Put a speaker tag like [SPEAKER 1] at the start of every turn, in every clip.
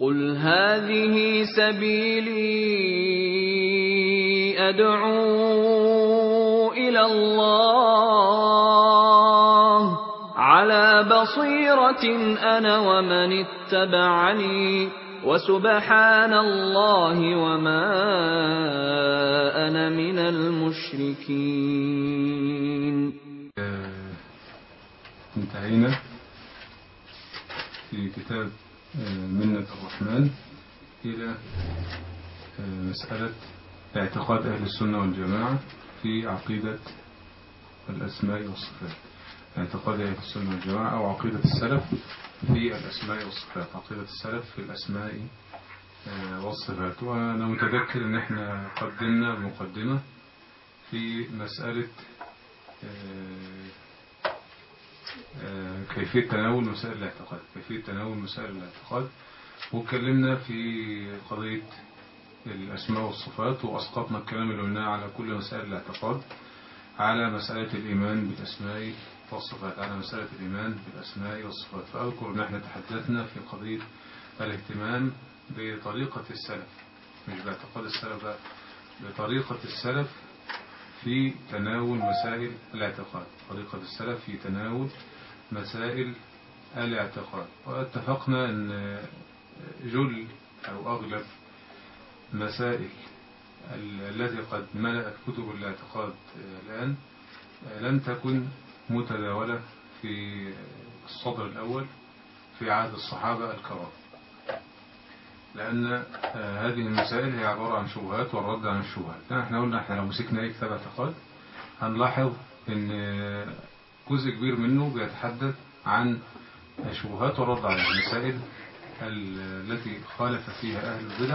[SPEAKER 1] قل هذه سبيلي أدعو إلى الله على بصيرة أنا ومن اتبعني وسبحان الله وما أنا من المشركين
[SPEAKER 2] انتهينا في كتاب منة الرحمن إلى مسألة اعتقاد أهل السنة والجماعة في عقيدة الأسماء والصفات اعتقاد أهل السنة والجماعة أو عقيدة السلف في الأسماء والصفات عقيدة السلف في الأسماء والصفات وأنا متذكر أن احنا قدمنا مقدمة في مسألة كيفية تناول مسائل الاعتقاد كيفية تناول مسائل الاعتقاد واتكلمنا في قضية الأسماء والصفات وأسقطنا الكلام اللي قلناه على كل مسائل الاعتقاد على مسألة الإيمان بالأسماء والصفات على مسألة الإيمان بالأسماء والصفات فأذكر أن احنا تحدثنا في قضية الاهتمام بطريقة السلف مش باعتقاد السلف بقى بطريقة السلف في تناول مسائل الاعتقاد طريقة السلف في تناول مسائل الاعتقاد واتفقنا أن جل أو أغلب مسائل التي قد ملأت كتب الاعتقاد الآن لم تكن متداولة في الصدر الأول في عهد الصحابة الكرام لأن هذه المسائل هي عبارة عن شبهات والرد عن الشبهات احنا قلنا احنا لو مسكنا اي كتاب اعتقاد هنلاحظ ان جزء كبير منه بيتحدث عن الشبهات والرد على المسائل التي خالف فيها أهل البدع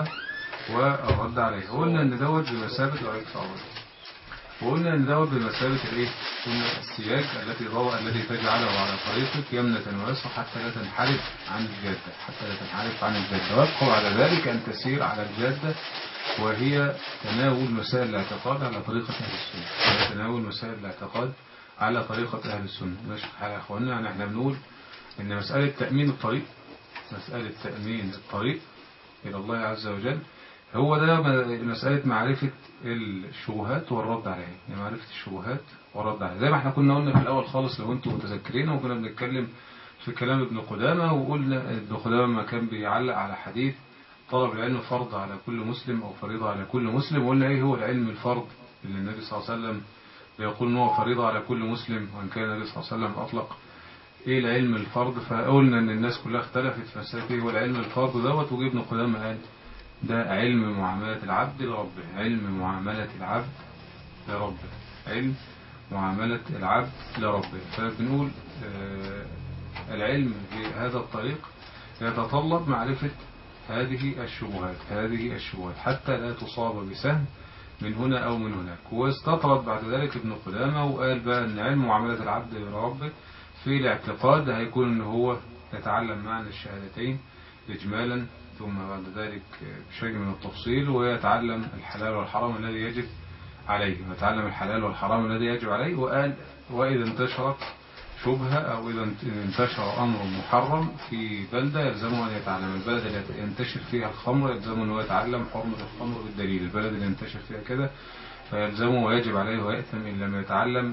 [SPEAKER 2] والرد عليها وقلنا ان دوت بمثابة رأيك صعبة وقلنا ان دوت بمثابة الايه قلنا السياج التي ضوء الذي تجعله على طريقك يمنة ويسر حتى لا تنحرف عن الجادة حتى لا تنحرف عن الجادة ويبقى على ذلك أن تسير على الجادة وهي تناول مسائل الاعتقاد على طريقة أهل السنة وهي تناول مسائل الاعتقاد على طريقة أهل السنة ماشي حال يا أخواننا يعني احنا بنقول ان مسألة تأمين الطريق مسألة تأمين الطريق إلى الله عز وجل هو ده مسألة معرفة الشبهات والرد عليها يعني معرفة الشبهات والرد عليها زي ما احنا كنا قلنا في الأول خالص لو انتم متذكرين وكنا بنتكلم في كلام ابن قدامة وقلنا ابن قدامة ما كان بيعلق على حديث طلب العلم فرض على كل مسلم أو فريضة على كل مسلم وقلنا ايه هو العلم الفرض اللي النبي صلى الله عليه وسلم بيقول ان هو فريضة على كل مسلم وان كان النبي صلى الله عليه وسلم أطلق ايه العلم الفرض فقلنا ان الناس كلها اختلفت في مسألة ايه هو العلم الفرض دوت وجه ابن قدامة قال ده علم معاملة العبد لربه علم معاملة العبد لربه علم معاملة العبد لربه فبنقول آه العلم بهذا الطريق يتطلب معرفة هذه الشبهات هذه الشبهات حتى لا تصاب بسهم من هنا أو من هناك واستطرد بعد ذلك ابن قدامة وقال بقى أن علم معاملة العبد لربه في الاعتقاد هيكون أن هو يتعلم معنى الشهادتين إجمالا ثم بعد ذلك بشيء من التفصيل ويتعلم الحلال والحرام الذي يجب عليه ويتعلم الحلال والحرام الذي يجب عليه وقال وإذا انتشرت شبهة أو إذا انتشر أمر محرم في بلدة يلزمه أن يتعلم البلد اللي ينتشر فيها الخمر يلزمه أن يتعلم حرمة الخمر بالدليل البلد اللي ينتشر فيها كده فيلزمه ويجب عليه ويأثم إن لم يتعلم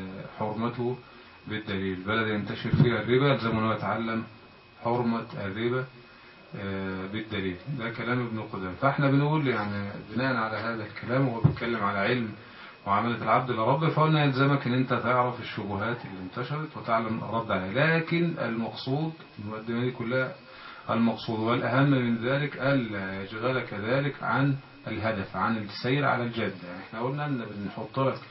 [SPEAKER 2] حرمته بالدليل البلد اللي ينتشر فيها الربا يلزمه أن يتعلم حرمة الربا بالدليل ده كلام ابن قدام فاحنا بنقول يعني بناء على هذا الكلام وهو بيتكلم على علم معاملة العبد لربه فقلنا يلزمك ان انت تعرف الشبهات اللي انتشرت وتعلم الرد عليها لكن المقصود المقدمة دي كلها المقصود والأهم من ذلك ألا يشغلك ذلك عن الهدف عن السير على الجادة يعني احنا قلنا ان بنحط لك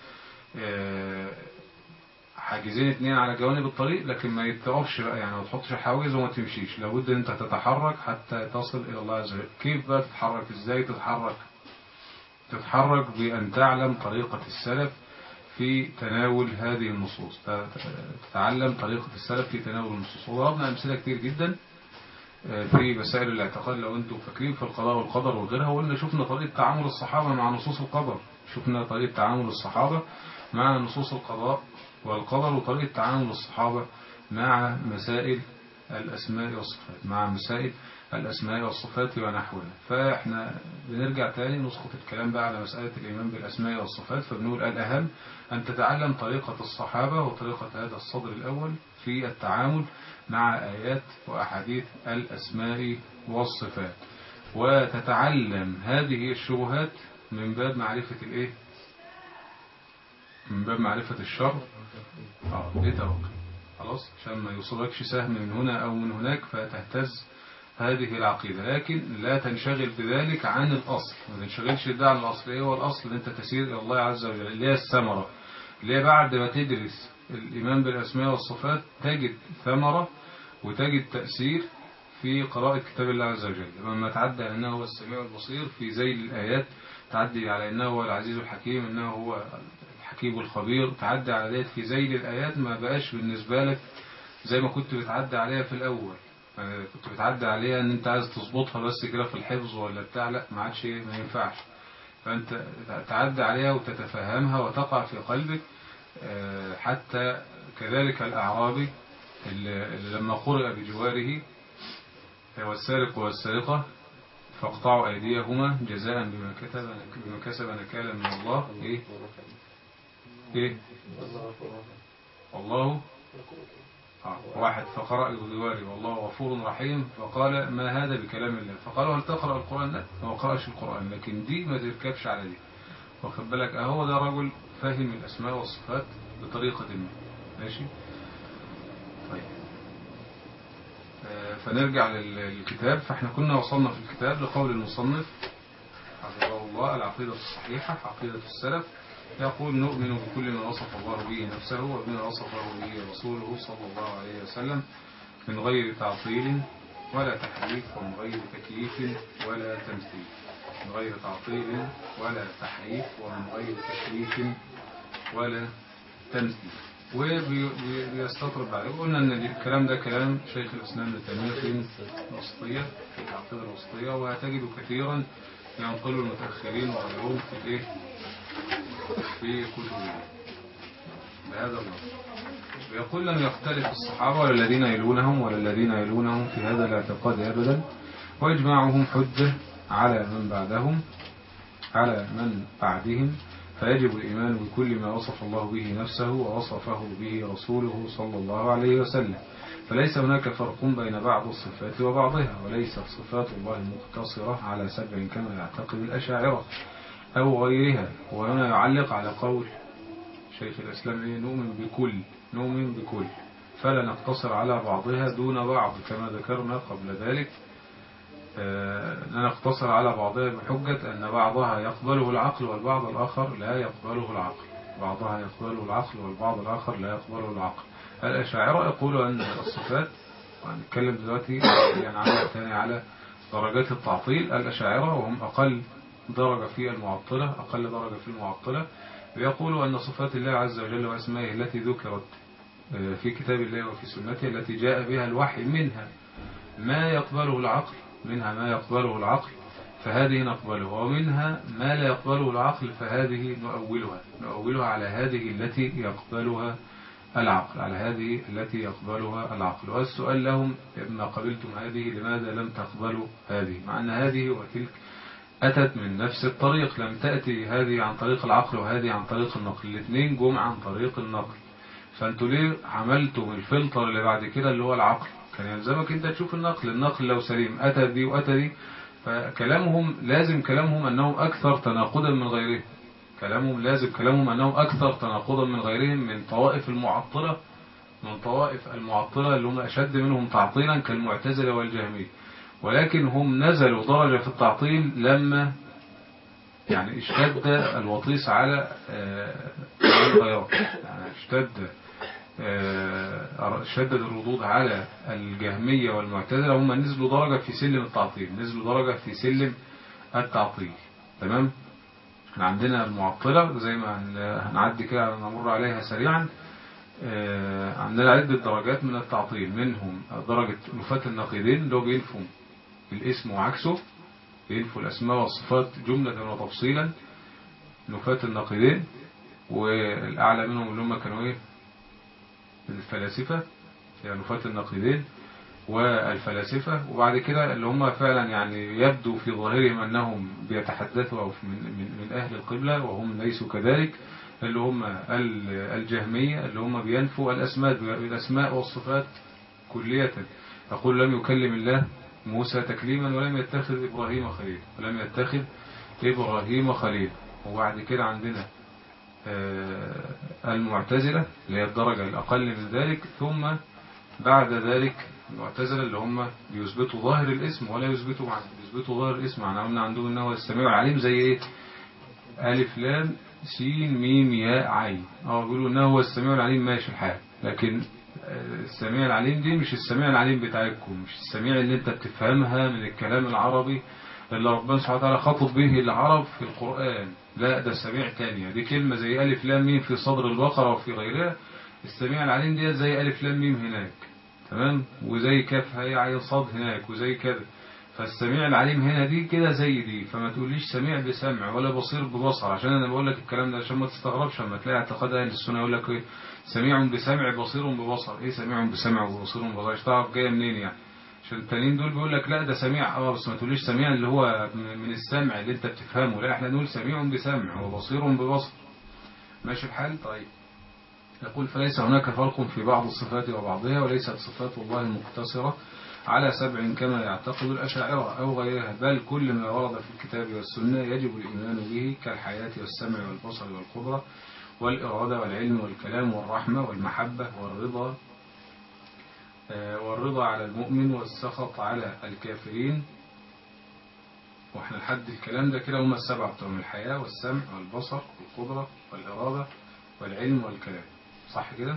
[SPEAKER 2] حاجزين اتنين على جوانب الطريق لكن ما يتقفش بقى يعني ما تحطش حواجز وما تمشيش لابد ان انت تتحرك حتى تصل الى الله عز وجل كيف بقى تتحرك ازاي تتحرك تتحرك بأن تعلم طريقة السلف في تناول هذه النصوص تتعلم طريقة السلف في تناول النصوص وضربنا أمثلة كتير جدا في مسائل الاعتقاد لو أنتم فاكرين في القضاء والقدر وغيرها وقلنا شفنا طريقة تعامل الصحابة مع نصوص القدر شفنا طريقة تعامل الصحابة مع نصوص القضاء والقدر وطريقة تعامل الصحابة مع مسائل الأسماء والصفات مع مسائل الأسماء والصفات ونحوها فإحنا بنرجع تاني نسقط الكلام بقى على مسألة الإيمان بالأسماء والصفات فبنقول الأهم أن تتعلم طريقة الصحابة وطريقة هذا الصدر الأول في التعامل مع آيات وأحاديث الأسماء والصفات وتتعلم هذه الشبهات من باب معرفة الإيه؟ من باب معرفة الشر اه لتوقي خلاص عشان ما يوصلكش سهم من هنا أو من هناك فتهتز هذه العقيدة لكن لا تنشغل بذلك عن الأصل ما تنشغلش ده عن الأصل إيه هو الأصل اللي أنت تسير إلى الله عز وجل اللي هي الثمرة اللي هي بعد ما تدرس الإيمان بالأسماء والصفات تجد ثمرة وتجد تأثير في قراءة كتاب الله عز وجل لما تعدى أنه هو السميع البصير في ذيل الآيات تعدي على أنه هو العزيز الحكيم أنه هو الحكيم الخبير تعدي على ذلك في ذيل الآيات ما بقاش بالنسبة لك زي ما كنت بتعدي عليها في الأول كنت بتعدي عليها ان انت عايز تظبطها بس كده في الحفظ ولا بتاع لا ما عادش ما ينفعش فانت تعدي عليها وتتفهمها وتقع في قلبك حتى كذلك الأعرابي اللي لما قرئ بجواره والسارق والسارقة فاقطعوا أيديهما جزاء بما كتب بما كسب نكالا من الله إيه إيه والله واحد فقرأ بجواري والله غفور رحيم فقال ما هذا بكلام الله فقالوا هل تقرأ القرآن لا ما قرأش القرآن لكن دي ما تركبش على دي واخد بالك اهو ده رجل فاهم الأسماء والصفات بطريقة ما ماشي طيب فنرجع للكتاب فاحنا كنا وصلنا في الكتاب لقول المصنف حفظه الله العقيدة الصحيحة عقيدة السلف يقول نؤمن بكل ما وصف الله به نفسه وبما وصفه به رسوله صلى الله عليه وسلم من غير تعطيل ولا تحريف ومن غير تكييف ولا تمثيل من غير تعطيل ولا تحريف ومن غير تكييف ولا تمثيل وبيستطرد بعد قلنا ان الكلام ده كلام شيخ الاسلام ابن تيميه في الوسطيه في العقيده الوسطيه وتجد كثيرا ينقل المتاخرين وغيرهم في الايه في كتبه بهذا النص ويقول لم يختلف الصحابة ولا الذين يلونهم ولا الذين يلونهم في هذا الاعتقاد أبدا وإجماعهم حجة على من بعدهم على من بعدهم فيجب الإيمان بكل ما وصف الله به نفسه ووصفه به رسوله صلى الله عليه وسلم فليس هناك فرق بين بعض الصفات وبعضها وليست صفات الله مقتصرة على سبع كما يعتقد الأشاعرة أو غيرها وهنا يعلق على قول شيخ الإسلام إيه نؤمن بكل نؤمن بكل فلا نقتصر على بعضها دون بعض كما ذكرنا قبل ذلك لا نقتصر على بعضها بحجة أن بعضها يقبله العقل والبعض الآخر لا يقبله العقل بعضها يقبله العقل والبعض الآخر لا يقبله العقل الأشاعرة يقولوا أن الصفات وهنتكلم دلوقتي يعني على تاني على درجات التعطيل الأشاعرة وهم أقل درجة في المعطلة أقل درجة في المعطلة ويقول أن صفات الله عز وجل وأسمائه التي ذكرت في كتاب الله وفي سنته التي جاء بها الوحي منها ما يقبله العقل منها ما يقبله العقل فهذه نقبلها ومنها ما لا يقبله العقل فهذه نؤولها نؤولها على هذه التي يقبلها العقل على هذه التي يقبلها العقل والسؤال لهم ما قبلتم هذه لماذا لم تقبلوا هذه مع أن هذه وتلك أتت من نفس الطريق لم تأتي هذه عن طريق العقل وهذه عن طريق النقل الاثنين جم عن طريق النقل فانتوا ليه عملتم الفلتر اللي بعد كده اللي هو العقل كان يلزمك انت تشوف النقل النقل لو سليم أتى دي وأتى دي فكلامهم لازم كلامهم أنهم أكثر تناقضا من غيرهم كلامهم لازم كلامهم أنهم أكثر تناقضا من غيرهم من طوائف المعطلة من طوائف المعطلة اللي هم أشد منهم تعطيلا كالمعتزلة والجهمية ولكن هم نزلوا درجة في التعطيل لما يعني اشتد الوطيس على الغيار يعني اشتد شدد الردود على الجهمية والمعتزلة هم نزلوا درجة في سلم التعطيل نزلوا درجة في سلم التعطيل تمام احنا عندنا المعطلة زي ما هنعدي كده نمر عليها سريعا عندنا عدة درجات من التعطيل منهم درجة نفاة النقيضين اللي هو بينفوا الاسم وعكسه بينفوا الأسماء والصفات جملة وتفصيلا نفاة النقيضين والأعلى منهم اللي هم كانوا إيه الفلاسفة يعني نفاة النقيضين والفلاسفة وبعد كده اللي هم فعلا يعني يبدو في ظاهرهم أنهم بيتحدثوا أو من, من, من أهل القبلة وهم ليسوا كذلك اللي هم ال- الجهمية اللي هم بينفوا الأسماء الأسماء والصفات كلية يقول لم يكلم الله موسى تكليما ولم يتخذ إبراهيم خليلا ولم يتخذ إبراهيم خليلا وبعد كده عندنا آه، المعتزلة اللي هي الدرجة الأقل من ذلك ثم بعد ذلك المعتزلة اللي هم بيثبتوا ظاهر الاسم ولا يثبتوا معنى بيثبتوا ظاهر الاسم معنى قلنا عندهم ان هو السميع العليم زي ايه ألف لام سين ميم ياء عين اه بيقولوا ان هو السميع العليم ماشي الحال لكن آه، السميع العليم دي مش السميع العليم بتاعكم مش السميع اللي انت بتفهمها من الكلام العربي اللي ربنا سبحانه وتعالى خاطب به العرب في القرآن لا ده سميع تانية دي كلمة زي ألف لام ميم في صدر البقرة وفي غيرها السميع العليم ديت زي ألف لام ميم هناك تمام وزي كاف هي عين صاد هناك وزي كده فالسميع العليم هنا دي كده زي دي فما تقوليش سميع بسمع ولا بصير ببصر عشان انا بقول لك الكلام ده عشان ما تستغربش لما تلاقي اعتقاد اهل السنه يقول لك ايه سميع بسمع بصير ببصر ايه سميع بسمع وبصير ببصر مش تعرف جايه منين يعني عشان التانيين دول بيقول لك لا ده سميع اه بس ما تقوليش سميع اللي هو م- من السمع اللي انت بتفهمه لا احنا نقول سميع بسمع وبصير ببصر ماشي الحال طيب يقول فليس هناك فرق في بعض الصفات وبعضها وليست صفات الله مقتصرة على سبع كما يعتقد الأشاعرة أو غيرها بل كل ما ورد في الكتاب والسنة يجب الإيمان به كالحياة والسمع والبصر والقدرة والإرادة والعلم والكلام والرحمة والمحبة والرضا آه، والرضا على المؤمن والسخط على الكافرين واحنا لحد الكلام ده كده هما السبعة بتوعهم الحياة والسمع والبصر والقدرة والإرادة والعلم والكلام صح كده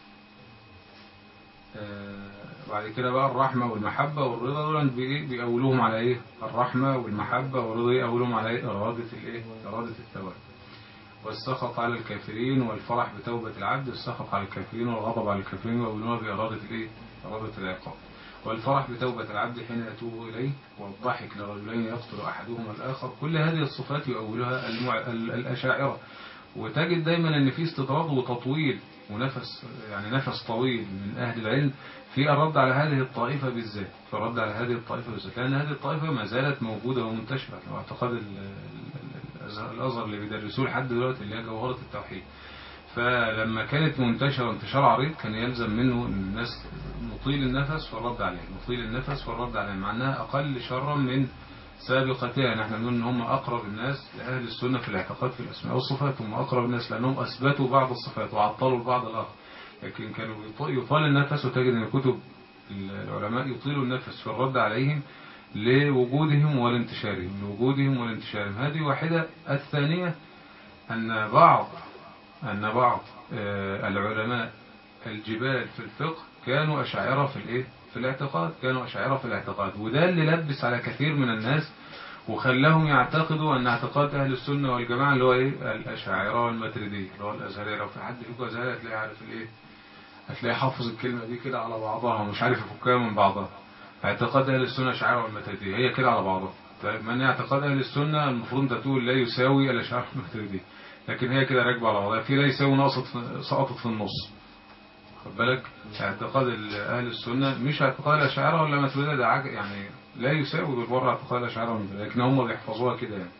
[SPEAKER 2] آه، بعد كده بقى الرحمة والمحبة والرضا دول بي- بيقولوهم على ايه الرحمة والمحبة والرضا يقولوهم على ايه إرادة الايه إرادة الثواب والسخط على الكافرين والفرح بتوبة العبد السخط على الكافرين والغضب على الكافرين ويقولونها بإرادة الايه إرادة العقاب والفرح بتوبة العبد حين يتوب إليه والضحك لرجلين يقتل أحدهما الآخر كل هذه الصفات يؤولها المع... ال- الأشاعرة وتجد دايما ان في استطراد وتطويل ونفس يعني نفس طويل من اهل العلم في الرد على هذه الطائفة بالذات في الرد على هذه الطائفة بالذات لان هذه الطائفة ما زالت موجودة ومنتشرة واعتقاد ال- ال- ال- الازهر اللي بيدرسوه لحد دلوقتي اللي هي جوهرة التوحيد فلما كانت منتشرة انتشار عريض كان يلزم منه ان الناس نطيل النفس والرد عليه نطيل النفس والرد عليه مع انها اقل شرا من سابقتها نحن نقول ان هم اقرب الناس لاهل السنه في الاعتقاد في الاسماء والصفات هم اقرب الناس لانهم اثبتوا بعض الصفات وعطلوا البعض الاخر لكن كانوا يط- يطال النفس وتجد ان كتب العلماء يطيلوا النفس في الرد عليهم لوجودهم ولانتشارهم لوجودهم ولانتشارهم هذه واحده الثانيه ان بعض ان بعض آه، العلماء الجبال في الفقه كانوا أشاعرة في الإيه؟ في الاعتقاد كانوا أشاعرة في الاعتقاد وده اللي لبس على كثير من الناس وخلاهم يعتقدوا أن اعتقاد أهل السنة والجماعة اللي هو إيه؟ الأشاعرة والماتريدية اللي هو الأزهرية لو في حد فيكم أزهري هتلاقيه عارف الإيه؟ هتلاقيه حافظ الكلمة دي كده على بعضها ومش عارف يفكها من بعضها اعتقاد أهل السنة أشاعرة والماتريدية هي كده على بعضها طيب من اعتقاد أهل السنة المفروض أنت تقول لا يساوي الأشاعرة والماتريدية لكن هي كده راكبة على بعضها في لا يساوي نقصت في- سقطت في النص خد بالك اعتقاد ال- اهل السنه مش اعتقاد الاشاعره ولا ماتريديه ده عج- يعني لا يساوي بالمره اعتقاد الاشاعره والماتريدية، لكن هم بيحفظوها كده يعني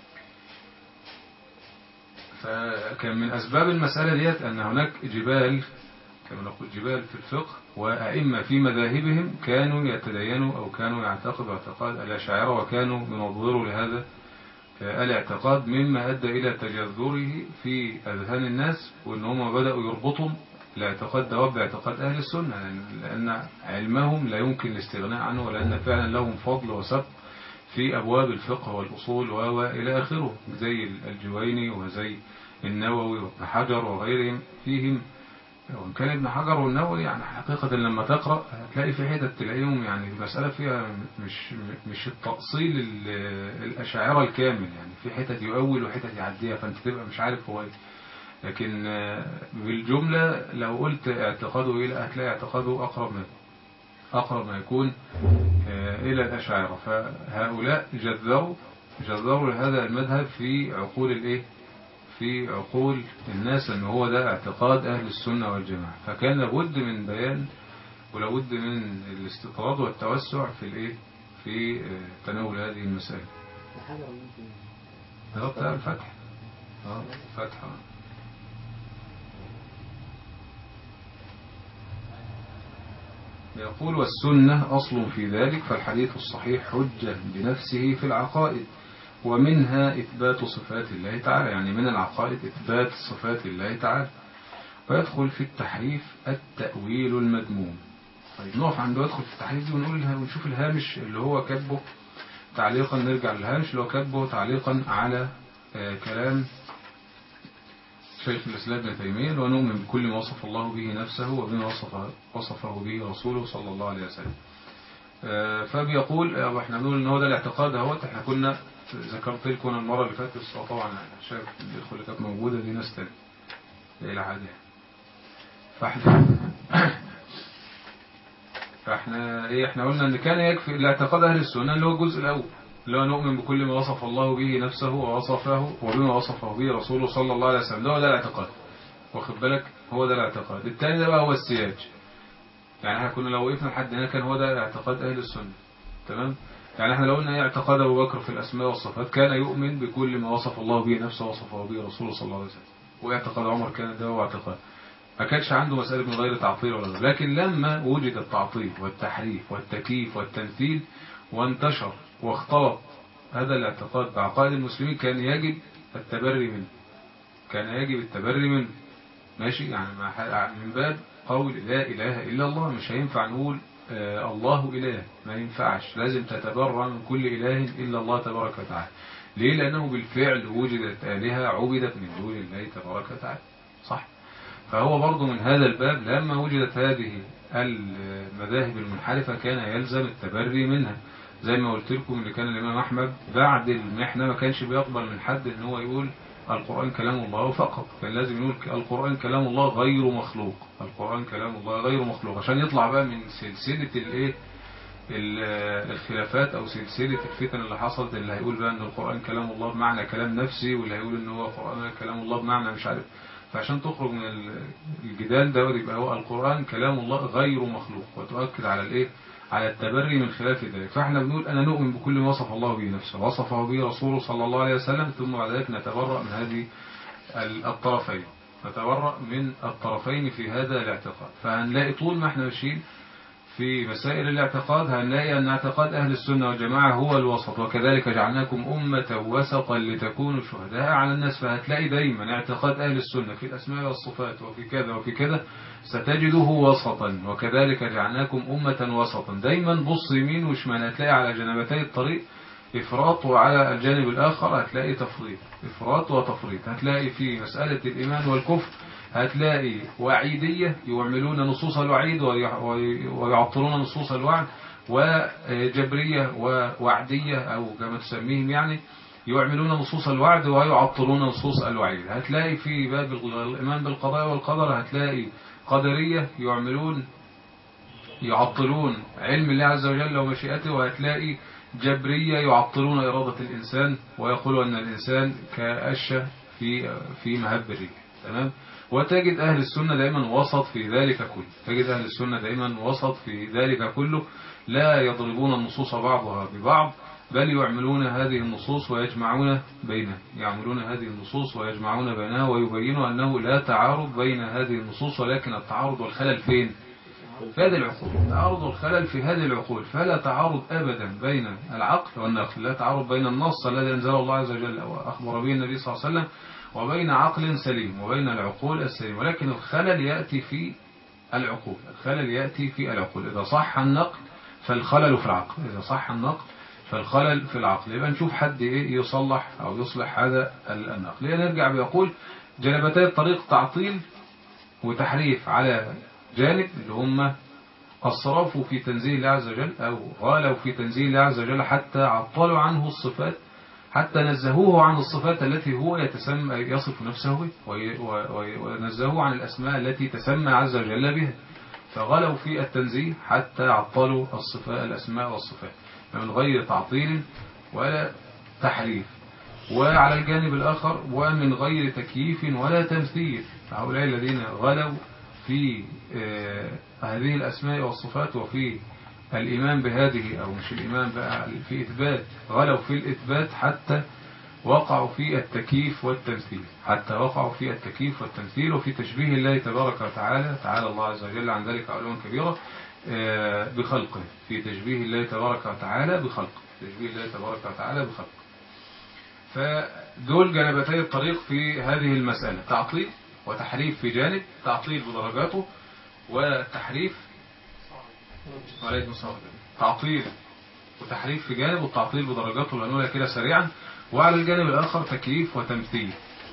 [SPEAKER 2] فكان من اسباب المساله ديت ان هناك جبال كما نقول جبال في الفقه وأئمة في مذاهبهم كانوا يتدينوا أو كانوا يعتقدوا اعتقاد الأشاعرة وكانوا ينظروا لهذا الاعتقاد مما أدى إلى تجذره في أذهان الناس وإن هم بدأوا يربطوا الاعتقاد ده باعتقاد أهل السنة لأن- لأن علمهم لا يمكن الاستغناء عنه ولأن فعلا لهم فضل وسبق في أبواب الفقه والأصول و- وإلى آخره زي الجويني وزي النووي وابن حجر وغيرهم فيهم وإن كان ابن حجر والنووي يعني حقيقة لما تقرأ هتلاقي في حتت تلاقيهم يعني المسألة فيها مش مش التأصيل ال- الأشاعرة الكامل يعني في حتت يؤول وحتت يعديها فأنت تبقى مش عارف هو إيه لكن آه، بالجملة لو قلت اعتقاده إيه لا هتلاقي اعتقاده أقرب ما أقرب ما يكون آه، إلى الأشاعرة فهؤلاء جذروا جذروا هذا المذهب في عقول الإيه في عقول الناس ان هو ده اعتقاد اهل السنة والجماعة فكان لابد من بيان ولابد من الاستطراد والتوسع في الايه في آه، تناول هذه المسائل
[SPEAKER 3] حاجة ممكن
[SPEAKER 2] ده بتاع الفتح اه فتح آه. يقول والسنة أصل في ذلك فالحديث الصحيح حجة بنفسه في العقائد ومنها إثبات صفات الله تعالى يعني من العقائد إثبات صفات الله تعالى ويدخل في التحريف التأويل المذموم طيب نقف عند يدخل في التحريف دي ونقول ونشوف الهامش اللي هو كاتبه تعليقا نرجع للهامش اللي هو كاتبه تعليقا على آه، كلام شيخ الإسلام ابن تيمية اللي هو نؤمن بكل ما وصف الله به نفسه وبما وصف وصفه به رسوله صلى الله عليه وسلم آه، فبيقول أو احنا بنقول ان هو ده الاعتقاد اهوت احنا كنا ذكرت لكم المرة اللي فاتت بس هو طبعا شايف الإخوة اللي كانت موجودة دي ناس تانية إلى حاجة فاحنا فاحنا ايه احنا قلنا ان كان يكفي الاعتقاد اهل السنه اللي هو الجزء الاول اللي هو نؤمن بكل ما وصف الله به نفسه ووصفه وبما وصفه به رسوله صلى الله عليه وسلم ده هو ده الاعتقاد واخد بالك هو ده الاعتقاد الثاني ده بقى هو السياج يعني احنا كنا لو وقفنا لحد هنا كان هو ده اعتقاد اهل السنه تمام يعني احنا لو قلنا ايه اعتقاد ابو بكر في الاسماء والصفات كان يؤمن بكل ما وصف الله به نفسه ووصفه به رسوله صلى الله عليه وسلم واعتقاد عمر كان ده هو اعتقاد ما كانش عنده مسألة من غير تعطيل ولا غير لكن لما وجد التعطيل والتحريف والتكييف والتمثيل وانتشر واختلط هذا الاعتقاد بعقائد المسلمين كان يجب التبري منه كان يجب التبري منه ماشي يعني مع ح- من باب قول لا إله إلا الله مش هينفع نقول آه الله إله ما ينفعش لازم تتبرى من كل إله إلا الله تبارك وتعالى ليه لأنه بالفعل وجدت آلهة عبدت من دون الله تبارك وتعالى صح فهو برضو من هذا الباب لما وجدت هذه المذاهب المنحرفة كان يلزم التبري منها زي ما قلت لكم اللي كان الإمام أحمد بعد المحنة ما كانش بيقبل من حد إن هو يقول القرآن كلام الله فقط كان لازم يقول القرآن كلام الله غير مخلوق القرآن كلام الله غير مخلوق عشان يطلع بقى من سلسلة الايه ال- الخلافات او سلسلة الفتن اللي حصلت اللي هيقول بقى ان القرآن كلام الله بمعنى كلام نفسي واللي هيقول ان هو القرآن كلام الله بمعنى مش عارف فعشان تخرج من ال- الجدال ده يبقى هو القرآن كلام الله غير مخلوق وتؤكد على الايه على التبري من خلاف ذلك فاحنا بنقول انا نؤمن بكل ما وصف الله به نفسه وصفه به رسوله صلى الله عليه وسلم ثم بعد ذلك نتبرأ من هذه ال- الطرفين نتبرأ من الطرفين في هذا الاعتقاد فهنلاقي طول ما احنا ماشيين في مسائل الاعتقاد هنلاقي أن اعتقاد أهل السنة والجماعة هو الوسط وكذلك جعلناكم أمة وسطا لتكونوا شهداء على الناس فهتلاقي دايما اعتقاد أهل السنة في الأسماء والصفات وفي كذا وفي كذا ستجده وسطا وكذلك جعلناكم أمة وسطا دايما بص يمين وشمال هتلاقي على جنبتي الطريق إفراط وعلى الجانب الآخر هتلاقي تفريط إفراط وتفريط هتلاقي في مسألة الإيمان والكفر هتلاقي وعيدية يعملون نصوص الوعيد ويع- وي- ويعطلون نصوص الوعد وجبرية ووعدية أو كما تسميهم يعني يعملون نصوص الوعد ويعطلون نصوص الوعيد هتلاقي في باب الإيمان بالقضاء والقدر هتلاقي قدرية يعملون يعطلون علم الله عز وجل ومشيئته وهتلاقي جبرية يعطلون إرادة الإنسان ويقولوا أن الإنسان كأشة في في مهب الريح تمام وتجد أهل السنة دائما وسط في ذلك كله تجد أهل السنة دائما وسط في ذلك كله لا يضربون النصوص بعضها ببعض بل يعملون هذه النصوص ويجمعون بينها يعملون هذه النصوص ويجمعون بينها ويبينوا أنه لا تعارض بين هذه النصوص ولكن التعارض والخلل فين في هذه العقول تعارض الخلل في هذه العقول فلا تعارض أبدا بين العقل والنقل لا تعارض بين النص الذي أنزله الله عز وجل وأخبر به النبي صلى الله عليه وسلم وبين عقل سليم وبين العقول السليمة ولكن الخلل يأتي في العقول الخلل يأتي في العقول إذا صح النقل فالخلل في العقل إذا صح النقل فالخلل في العقل يبقى نشوف حد إيه يصلح أو يصلح هذا النقل نرجع بيقول جنبتي الطريق تعطيل وتحريف على جانب اللي هم أصرفوا في تنزيه الله عز وجل أو غالوا في تنزيه الله عز وجل حتى عطلوا عنه الصفات حتى نزهوه عن الصفات التي هو يتسمى يصف نفسه به وي- وي- ونزهوه عن الأسماء التي تسمى عز وجل بها فغلوا في التنزيه حتى عطلوا الصفات الأسماء والصفات من غير تعطيل ولا تحريف وعلى الجانب الآخر ومن غير تكييف ولا تمثيل هؤلاء الذين غلوا في آه، هذه الأسماء والصفات وفي الإيمان بهذه أو مش الإيمان بقى في إثبات غلوا في الإثبات حتى وقعوا في التكييف والتمثيل حتى وقعوا في التكييف والتمثيل وفي تشبيه الله تبارك وتعالى تعالى الله عز وجل عن ذلك علوا كبيرة آه، بخلقه في تشبيه الله تبارك وتعالى بخلقه تشبيه الله تبارك وتعالى بخلقه فدول جانبتي الطريق في هذه المسألة تعطيل وتحريف في جانب تعطيل بدرجاته وتحريف وعليكم السلام تعطيل وتحريف في جانب والتعطيل بدرجاته اللي هنقولها كده سريعا وعلى الجانب الآخر تكييف وتمثيل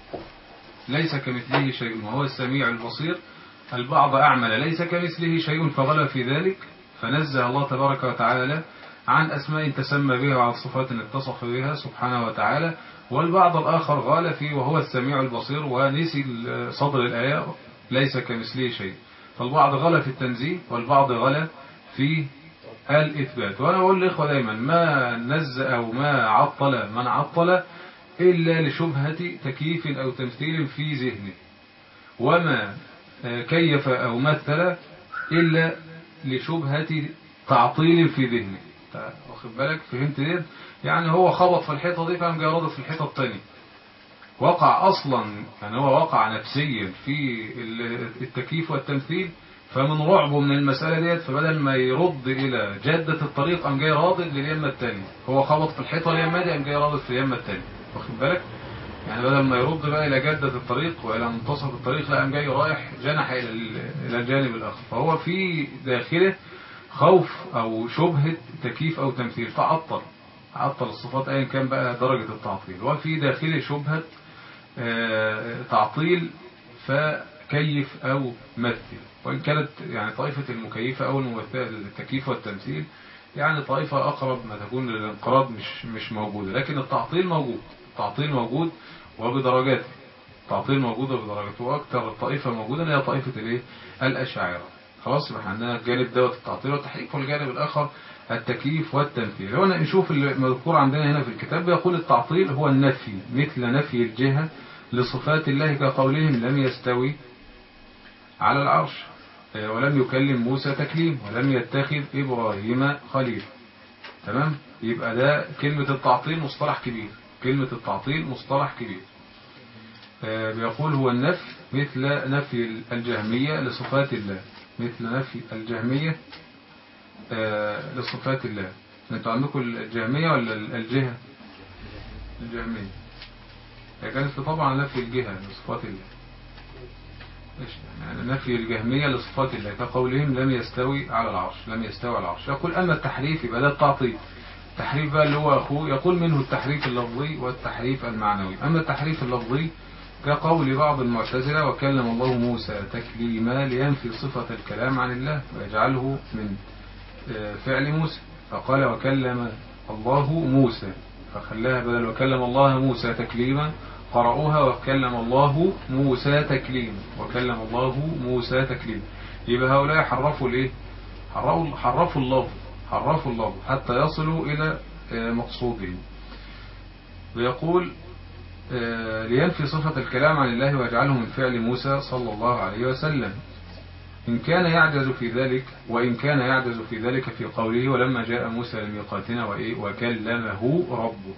[SPEAKER 2] ليس كمثله شيء وهو السميع البصير البعض أعمل ليس كمثله شيء فغلى في ذلك فنزه الله تبارك وتعالى عن أسماء تسمى بها وعن صفات اتصف بها سبحانه وتعالى والبعض الآخر غال فيه وهو السميع البصير ونسي صدر الآية ليس كمثله شيء فالبعض غلا في التنزيه والبعض غلا في الإثبات وأنا أقول للإخوة دايما ما نز أو ما عطل من عطل إلا لشبهة تكييف أو تمثيل في ذهنه وما كيف أو مثل إلا لشبهة تعطيل في ذهنه واخد بالك فهمت دي يعني هو خبط في الحيطة دي فقام جاي رادد في الحيطة التانية وقع أصلا يعني هو وقع نفسيا في التكييف والتمثيل فمن رعبه من المسألة ديت فبدل ما يرد إلى جادة الطريق قام جاي رادد لليمة التانية هو خبط في الحيطة اليمة دي قام جاي رادد في اليمة التانية واخد بالك يعني بدل ما يرد بقى إلى جادة الطريق وإلى منتصف الطريق لا قام جاي رايح جنح إلى إلى الجانب الآخر فهو في داخله خوف أو شبهة تكييف أو تمثيل فعطل عطل الصفات أيا كان بقى درجة التعطيل وفي داخله شبهة آه، تعطيل فكيف أو مثل وإن كانت يعني طائفة المكيفة أو الممثلة للتكييف والتمثيل يعني طائفة أقرب ما تكون للانقراض مش مش موجودة لكن التعطيل موجود التعطيل موجود وبدرجاته التعطيل موجود وبدرجاته وأكثر طائفة موجودة اللي هي طائفة الإيه الأشاعرة خلاص يبقى عندنا الجانب دوت التعطيل والتحريف والجانب الآخر التكييف والتمثيل هنا نشوف المذكور عندنا هنا في الكتاب بيقول التعطيل هو النفي مثل نفي الجهة لصفات الله كقولهم لم يستوي على العرش ولم يكلم موسى تكليم ولم يتخذ إبراهيم خليل تمام يبقى ده كلمة التعطيل مصطلح كبير كلمة التعطيل مصطلح كبير بيقول هو النفي مثل نفي الجهمية لصفات الله مثل نفي الجهمية لصفات الله انتوا عندكم الجهمية ولا الجهة الجهمية كانت طبعا نفي الجهة لصفات الله يعني نفي الجهمية لصفات الله كقولهم لم يستوي على العرش لم يستوي على العرش يقول أما التحريف يبقى ده التعطيل التحريف بقى اللي هو أخوه يقول منه التحريف اللفظي والتحريف المعنوي أما التحريف اللفظي كقول بعض المعتزلة وكلم الله موسى تكليما لينفي صفة الكلام عن الله ويجعله من فعل موسى فقال وكلم الله موسى فخلاها بدل وكلم الله موسى تكليما قرأوها وكلم الله موسى تكليما وكلم الله موسى تكليما يبقى هؤلاء حرفوا الايه حرفوا حرفوا اللفظ حرفوا اللفظ حتى يصلوا إلى مقصودهم ويقول لينفي صفة الكلام عن الله ويجعله من فعل موسى صلى الله عليه وسلم إن كان يعجز في ذلك وإن كان يعجز في ذلك في قوله ولما جاء موسى لميقاتنا وإيه وكلمه ربه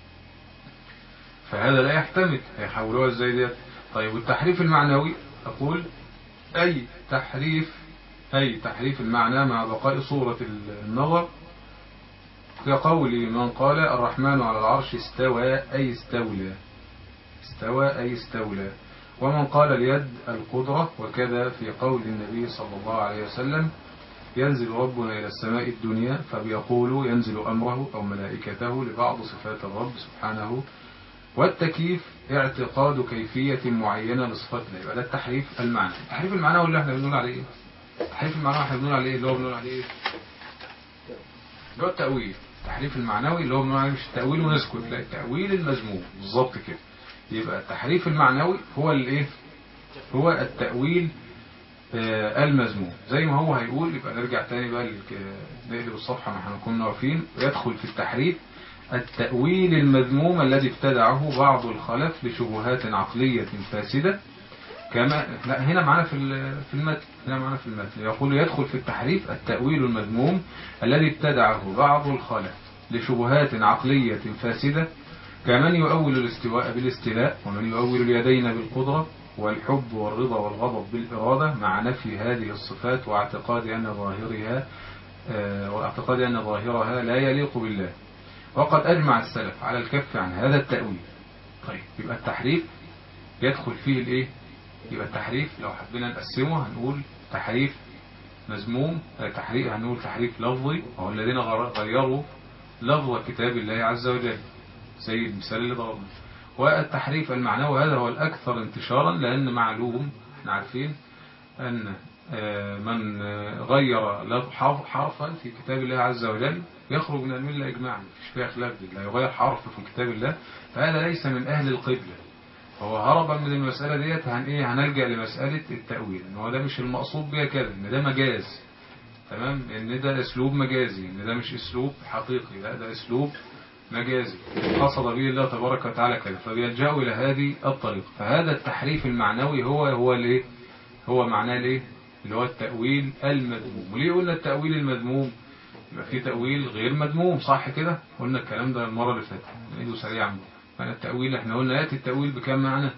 [SPEAKER 2] فهذا لا يحتمل هيحولوها ازاي ديت طيب والتحريف المعنوي أقول أي تحريف أي تحريف المعنى مع بقاء صورة النظر كقول من قال الرحمن على العرش استوى أي استولى استوى أي استولى ومن قال اليد القدرة وكذا في قول النبي صلى الله عليه وسلم ينزل ربنا إلى السماء الدنيا فبيقول ينزل أمره أو ملائكته لبعض صفات الرب سبحانه والتكييف اعتقاد كيفية معينة لصفات الله يبقى ده التحريف المعنى التحريف المعنى هو اللي احنا بنقول عليه ايه التحريف المعنى احنا بنقول عليه اللي هو بنقول عليه ايه اللي هو التأويل التحريف المعنوي اللي هو بنقول عليه مش التأويل ونسكت لا التأويل المذموم بالظبط كده يبقى التحريف المعنوي هو الايه هو التأويل آه المذموم زي ما هو هيقول يبقى نرجع تاني بقى نقلب الصفحة ما احنا كنا واقفين ويدخل في التحريف التأويل المذموم الذي ابتدعه بعض الخلف لشبهات عقلية فاسدة كما لا هنا معانا في ال- في المتن هنا معانا في المتن يقول يدخل في التحريف التأويل المذموم الذي ابتدعه بعض الخلف لشبهات عقلية فاسدة كمن يؤول الاستواء بالاستيلاء ومن يؤول اليدين بالقدرة والحب والرضا والغضب بالإرادة مع نفي هذه الصفات واعتقاد أن ظاهرها آه، واعتقاد أن ظاهرها لا يليق بالله وقد أجمع السلف على الكف عن هذا التأويل طيب يبقى التحريف يدخل فيه الايه يبقى التحريف لو حبينا نقسمه هنقول تحريف مذموم آه، تحريف هنقول تحريف لفظي وهو الذين غر- غيروا لفظ كتاب الله عز وجل زي المثال اللي ضربنا والتحريف المعنوي هذا هو الأكثر انتشارا لأن معلوم احنا عارفين أن آه، من آه، غير لفظ- حرف- حرفا في كتاب الله عز وجل يخرج من الملة إجماعا مفيش فيها خلاف دي لا يغير حرف في كتاب الله فهذا ليس من أهل القبلة هو هربا من المسألة ديت هن إيه هنلجأ لمسألة التأويل إن هو ده مش المقصود بيها كده إن ده مجاز تمام إن ده أسلوب مجازي إن ده مش أسلوب حقيقي لا ده أسلوب مجازي قصد به الله تبارك وتعالى كده فبيلجأوا إلى هذه الطريقة فهذا التحريف المعنوي هو هو الإيه هو معناه الإيه اللي هو التأويل المذموم وليه قلنا التأويل المذموم يبقى في تأويل غير مذموم صح كده قلنا الكلام ده المرة اللي فاتت نعيده سريعا فأنا التأويل احنا قلنا يأتي التأويل بكم معنى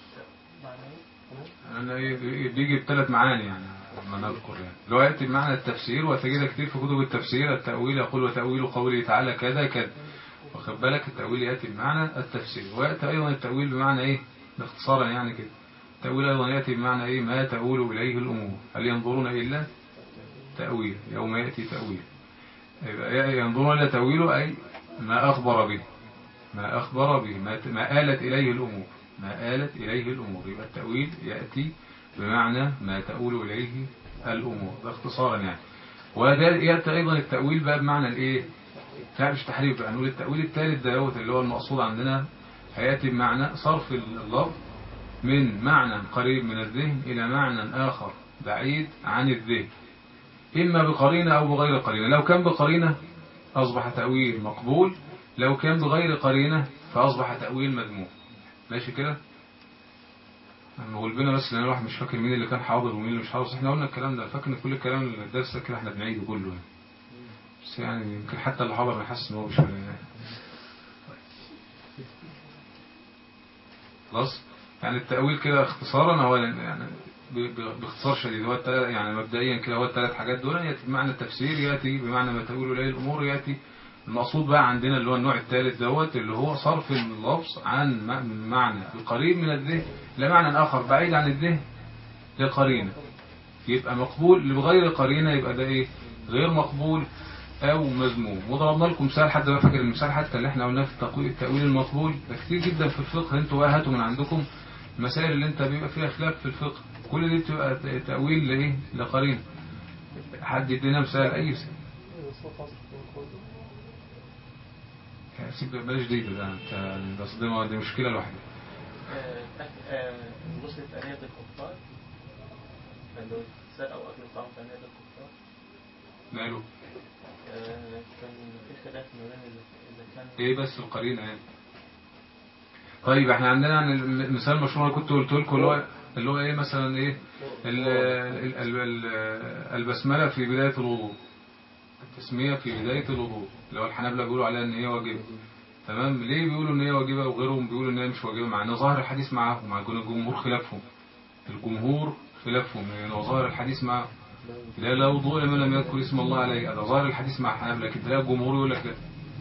[SPEAKER 2] أنا إيه بيجي بثلاث معاني يعني ما نذكر يعني لو يأتي بمعنى التفسير وتجد كتير في كتب التفسير التأويل يقول وتأويل قوله تعالى كذا كذا واخد بالك التأويل يأتي بمعنى التفسير ويأتي أيضا التأويل بمعنى إيه باختصارا يعني كده التأويل أيضا يأتي بمعنى إيه ما تأول إليه الأمور هل ينظرون إلا تأويل يوم يأتي تأويل يبقى ينظرون إلى تأويله أي ما أخبر به ما أخبر به ما ما آلت إليه الأمور ما آلت إليه الأمور يبقى التأويل يأتي بمعنى ما تؤول إليه الأمور ده اختصارا يعني وده يأتي أيضا التأويل بقى بمعنى الإيه لا مش تحريف بقى نقول التأويل الثالث ده دوت اللي هو المقصود عندنا هيأتي بمعنى صرف اللفظ من معنى قريب من الذهن إلى معنى آخر بعيد عن الذهن إما بقرينة أو بغير قرينة لو كان بقرينة أصبح تأويل مقبول لو كان بغير قرينة فأصبح تأويل مذموم ماشي كده نقول بينا بس لأن الواحد مش فاكر مين اللي كان حاضر ومين اللي مش حاضر بس احنا قلنا الكلام ده فاكر ان كل الكلام اللي الدرس ده كده احنا بنعيده كله يعني بس يعني يمكن حتى اللي حاضر يحس ان هو مش فاهم خلاص يعني التأويل كده اختصارا هو يعني ب- ب- باختصار شديد هو التلات يعني مبدئيا كده هو الثلاث حاجات دول يأتي بمعنى التفسير يأتي بمعنى ما تقول إليه الأمور يأتي المقصود بقى عندنا اللي هو النوع الثالث دوت اللي هو صرف اللفظ عن م- معنى القريب من الذهن لمعنى آخر بعيد عن الذهن لقرينة يبقى مقبول بغير قرينة يبقى ده ايه غير مقبول او مذموم وضربنا لكم مثال حد ما فاكر المثال حتى اللي احنا قلناه في التقويل التأويل المقبول ده كتير جدا في الفقه انتوا بقى هاتوا من عندكم المسائل اللي انت بيبقى فيها خلاف في الفقه كل دي بتبقى ت- تأويل لايه لقرينة حد يدينا مثال اي مثال يعني سيب بلاش دي ده انت بس دي دي مشكلة لوحدها
[SPEAKER 3] غسل ثانية الكفار اللي هو الساء أو أكل طعام ثانية الكفار
[SPEAKER 2] ماله
[SPEAKER 3] آه، كان في خلاف ما بين إذا إذا كان
[SPEAKER 2] ايه بس القرينة يعني طيب احنا عندنا يعني المثال المشهور اللي كنت قلت لكم اللي هو اللي هو ايه مثلا ايه ال- ال- ال- ال- البسملة في بداية الوضوء التسمية في بداية الوضوء اللي هو الحنابلة بيقولوا عليها ان هي واجبة تمام ليه بيقولوا ان هي واجبة وغيرهم بيقولوا ان هي مش واجبة مع ان ظاهر الحديث معاهم مع الجمهور خلافهم الجمهور خلافهم يعني هو ظاهر الحديث معاهم لا لا وضوء لمن لم يذكر اسم الله عليه هذا ظاهر الحديث مع الحنابلة لكن تلاقي الجمهور يقول لك لا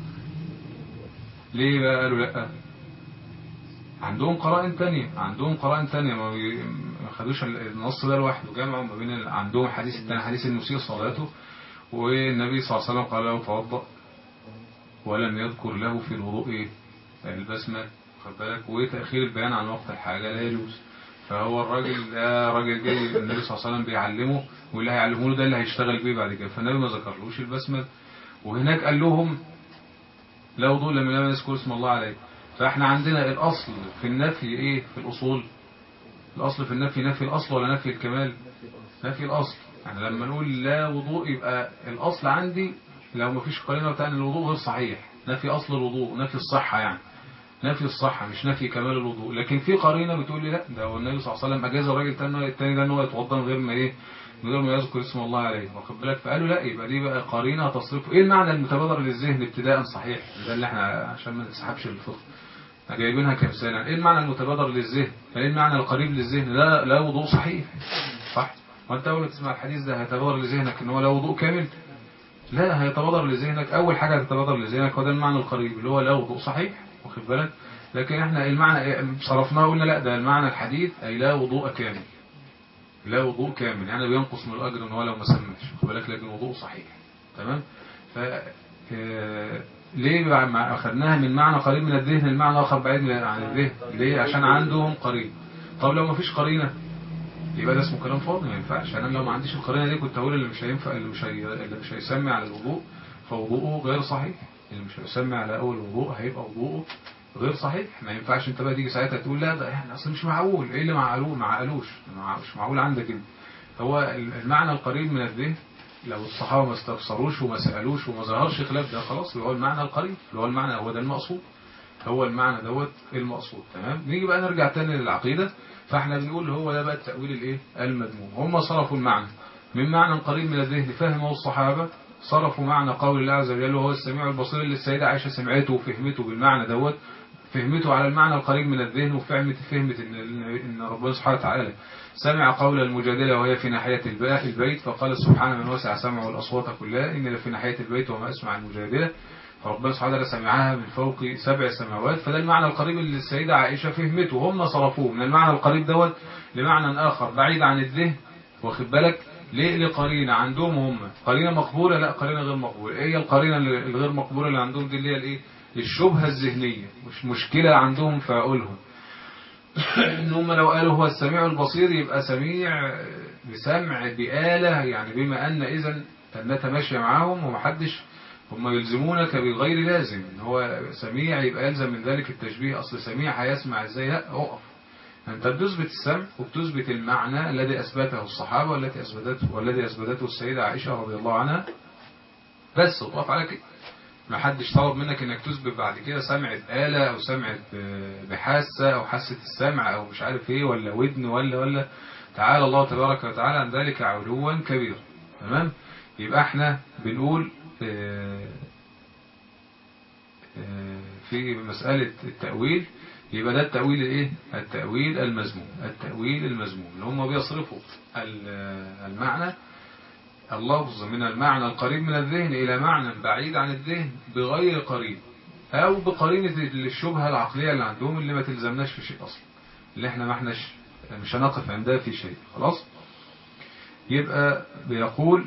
[SPEAKER 2] ليه بقى قالوا لا عندهم قرائن تانية عندهم قرائن تانية ما بي- ما خدوش النص ده لوحده جمعوا ما بين ال- عندهم الحديث التاني حديث المسيء صلاته والنبي صلى الله عليه وسلم قال له توضأ ولم يذكر له في الوضوء ايه البسمة خد بالك وتأخير البيان عن وقت الحاجة لا يجوز فهو الراجل ده راجل جاي النبي صلى الله عليه وسلم بيعلمه واللي هيعلمه له ده اللي هيشتغل بيه بعد كده فالنبي ما ذكرلوش البسمة وهناك قال لهم لا وضوء لم لم يذكر اسم الله عليه فاحنا عندنا الأصل في النفي ايه في الأصول الأصل في النفي نفي الأصل ولا نفي الكمال نفي الأصل يعني لما نقول لا وضوء يبقى الأصل عندي لو ما فيش قرينة بتاع ان الوضوء غير صحيح نفي أصل الوضوء نفي الصحة يعني نفي الصحة مش نفي كمال الوضوء لكن في قرينة بتقول لي لا ده هو النبي صلى الله عليه وسلم أجاز الراجل التاني التاني ده ان هو يتوضى من غير ما ايه من غير ما يذكر اسم الله عليه واخد بالك فقالوا لا يبقى دي بقى قرينة تصرفه ايه المعنى المتبادر للذهن ابتداء صحيح ده اللي احنا عشان ما نسحبش الفقه جايبينها كمثال ايه المعنى المتبادر للذهن ايه المعنى القريب للذهن لا لا وضوء صحيح صح وانت اول ما تسمع الحديث ده هيتبادر لذهنك ان هو لا وضوء كامل لا هيتبادر لذهنك اول حاجه هتتبادر لذهنك هو ده المعنى القريب اللي هو لا وضوء صحيح واخد بالك لكن احنا المعنى إيه؟ صرفناه قلنا لا ده المعنى الحديث اي لا وضوء كامل لا وضوء كامل يعني بينقص من الاجر ان هو لو ما سماش واخد بالك لكن وضوء صحيح تمام ف آه، ليه بقى مع- اخذناها من معنى قريب من الذهن المعنى اخر بعيد عن الذهن ليه عشان عندهم قريب طب لو ما فيش قرينه يبقى ده اسمه كلام فاضي ما ينفعش انا لو ما عنديش القرينه دي كنت اقول اللي مش هينفع اللي مش هي... اللي مش هيسمي على الوضوء فوضوءه غير صحيح اللي مش هيسمي على اول وضوء هيبقى وضوءه غير صحيح ما ينفعش انت بقى تيجي ساعتها تقول لا ده احنا اصل مش معقول ايه اللي معقولوه ما عقلوش مع- مش معقول عندك انت هو المعنى القريب من الذهن لو الصحابه ما استفسروش وما سالوش وما ظهرش خلاف ده خلاص اللي هو المعنى القريب اللي هو المعنى هو ده المقصود هو المعنى دوت المقصود تمام نيجي بقى نرجع تاني للعقيدة فاحنا بنقول هو ده بقى التأويل الايه المذموم هم صرفوا المعنى من معنى قريب من الذهن فهمه الصحابة صرفوا معنى قول الله عز وجل وهو السميع البصير اللي السيدة عائشة سمعته وفهمته بالمعنى دوت فهمته على المعنى القريب من الذهن وفهمت فهمت ان ان ربنا سبحانه وتعالى سمع قول المجادلة وهي في ناحية الب- البيت فقال سبحانه من وسع سمعه الأصوات كلها إن في ناحية البيت وما أسمع المجادلة فربنا سبحانه وتعالى سمعها من فوق سبع سماوات فده المعنى القريب اللي السيدة عائشة فهمته هم صرفوه من المعنى القريب دوت لمعنى آخر بعيد عن الذهن واخد بالك ليه لقرينة عندهم هم قرينة مقبولة لا قرينة غير مقبولة ايه هي القرينة اللي- الغير مقبولة اللي عندهم دي اللي هي الايه الشبهة الذهنية مش مشكلة عندهم في عقولهم ان هم لو قالوا هو السميع البصير يبقى سميع بسمع بآلة يعني بما ان اذا النتا ماشية معاهم ومحدش هم يلزمونك بغير لازم ان هو سميع يبقى يلزم من ذلك التشبيه اصل سميع هيسمع ازاي لا اقف انت بتثبت السمع وبتثبت المعنى الذي اثبته الصحابه والتي اثبتته والذي اثبتته السيده عائشه رضي الله عنها بس وتقف على كده ما حدش طلب منك انك تثبت بعد كده سمعة آلة او سمعة ب- بحاسة او حاسة السمع او مش عارف ايه ولا ودن ولا ولا تعالى الله تبارك وتعالى عن ذلك علوا كبيرا تمام يبقى احنا بنقول آه، آه، في مسألة التأويل يبقى ده التأويل الايه التأويل المذموم التأويل المذموم اللي هم بيصرفوا ال- المعنى اللفظ من المعنى القريب من الذهن إلى معنى بعيد عن الذهن بغير قريب أو بقرينة الشبهة العقلية اللي عندهم اللي ما تلزمناش في شيء أصلا اللي احنا ما احناش مش هنقف عندها في شيء خلاص يبقى بيقول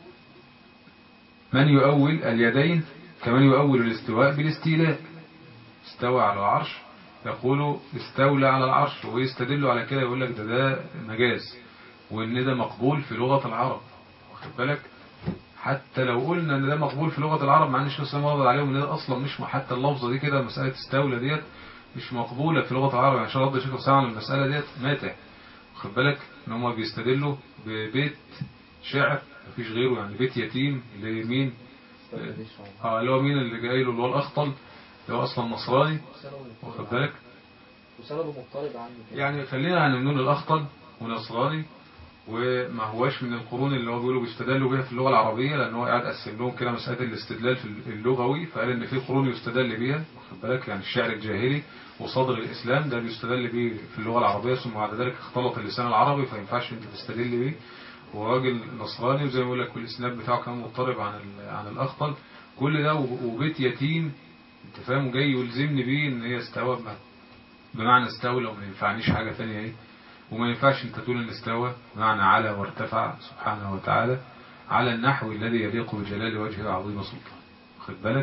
[SPEAKER 2] من يؤول اليدين كمن يؤول الاستواء بالاستيلاء استوى على العرش يقول استولى على العرش ويستدل على كده يقول لك ده ده مجاز وان ده مقبول في لغة العرب واخد بالك حتى لو قلنا ان ده مقبول في لغة العرب مع ان الشيخ الاسلام رد عليهم ان ده اصلا مش حتى اللفظة دي كده مسألة استولى ديت مش مقبولة في لغة العرب عشان رد الشيخ الاسلام على المسألة ديت ماتع واخد بالك ان هم بيستدلوا ببيت شعر مفيش غيره يعني بيت يتيم لمين اه اللي هو مين اللي جاي له اللي هو الاخطل اللي هو اصلا نصراني واخد بالك
[SPEAKER 3] وسنده مضطرب عنه كده.
[SPEAKER 2] يعني خلينا هنقول الأخطل ونصراني وما هواش من القرون اللي هو بيقولوا بيستدلوا بيها في اللغة العربية لأن هو قاعد قسم لهم كده مسألة الاستدلال في اللغوي فقال إن في قرون يستدل بيها واخد بالك يعني الشعر الجاهلي وصدر الإسلام ده بيستدل بيه في اللغة العربية ثم بعد ذلك اختلط اللسان العربي فما ينفعش أنت تستدل بيه وراجل نصراني وزي ما بيقول لك والإسناد بتاعه كان مضطرب عن ال- عن الأخطل كل ده وب- وبيت يتيم أنت فاهم وجاي يلزمني بيه إن هي استوى بمعنى بمعنى استولى وما ينفعنيش حاجة تانية ايه وما ينفعش انت تقول ان استوى بمعنى على وارتفع سبحانه وتعالى على النحو الذي يليق بجلال وجهه وعظيم سلطانه خد بالك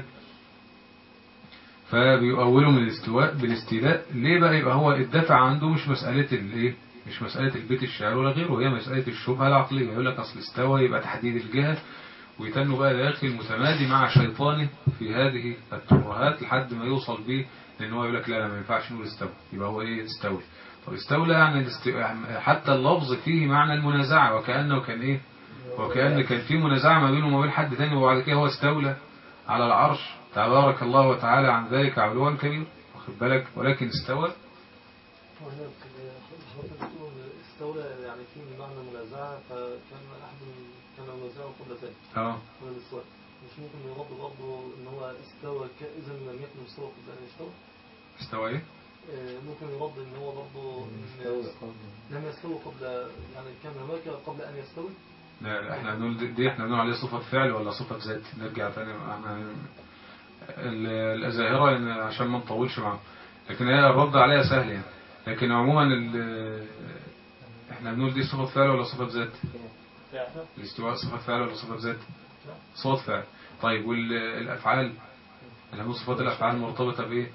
[SPEAKER 2] فبيؤولوا من الاستواء بالاستيلاء ليه بقى يبقى هو الدفع عنده مش مسألة الايه مش مسألة البيت الشعر ولا غيره هي مسألة الشبهة العقلية يقول لك اصل استوى يبقى تحديد الجهة ويتنوا بقى داخل متمادي مع شيطانه في هذه الترهات لحد ما يوصل بيه لان هو يقول لك لا لا ما ينفعش نقول استوى يبقى هو ايه استولى طب استولى يعني الاست- يعني حتى اللفظ فيه معنى المنازعة وكأنه كان ايه وكأن كان في منازعة ما بينه وما بين حد تاني وبعد كده هو استولى على العرش تبارك الله وتعالى عن ذلك علوا كبير واخد بالك ولكن استوى
[SPEAKER 4] وهنا حضرتك بتقول استولى يعني في معنى منازعة فكان أحد كان منازعه قبل ذلك
[SPEAKER 2] اه
[SPEAKER 4] قبل الاستواء مش ممكن يرد برضه إن هو استوى ك- إذا لم يكن مستوى قبل أن يستوى
[SPEAKER 2] استوى ايه
[SPEAKER 4] آه، ممكن يرد إن هو برضه إن لم يستوى قبل يعني كان هناك قبل أن يستوي
[SPEAKER 2] لا لا احنا بنقول دي- دي احنا بنقول عليه صفة فعل ولا صفة ذات نرجع تاني احنا ال- الأزاهرة لأن عشان ما نطولش معاهم لكن هي الرد عليها سهل يعني لكن عموما ال- احنا بنقول دي صفة فعل ولا صفة ذات
[SPEAKER 3] فعلا
[SPEAKER 2] الاستواء صفة فعل ولا صفة ذات صفة فعل طيب والأفعال اللي هو صفات الأفعال مرتبطة بإيه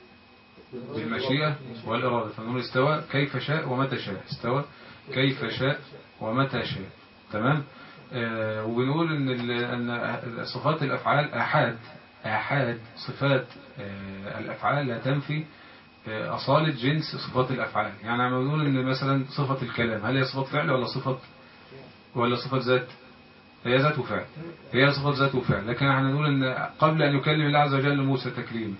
[SPEAKER 2] بالمشيئة والإرادة فنقول استوى كيف شاء ومتى شاء استوى كيف شاء ومتى شاء تمام آه وبنقول ان ال- ان صفات الافعال احاد احاد صفات آه الافعال لا تنفي آه اصاله جنس صفات الافعال يعني لما بنقول ان مثلا صفه الكلام هل هي صفه فعل ولا صفه ولا صفه ذات هي ذات وفعل هي صفه ذات وفعل لكن احنا نقول ان قبل ان يكلم الله عز وجل موسى تكليما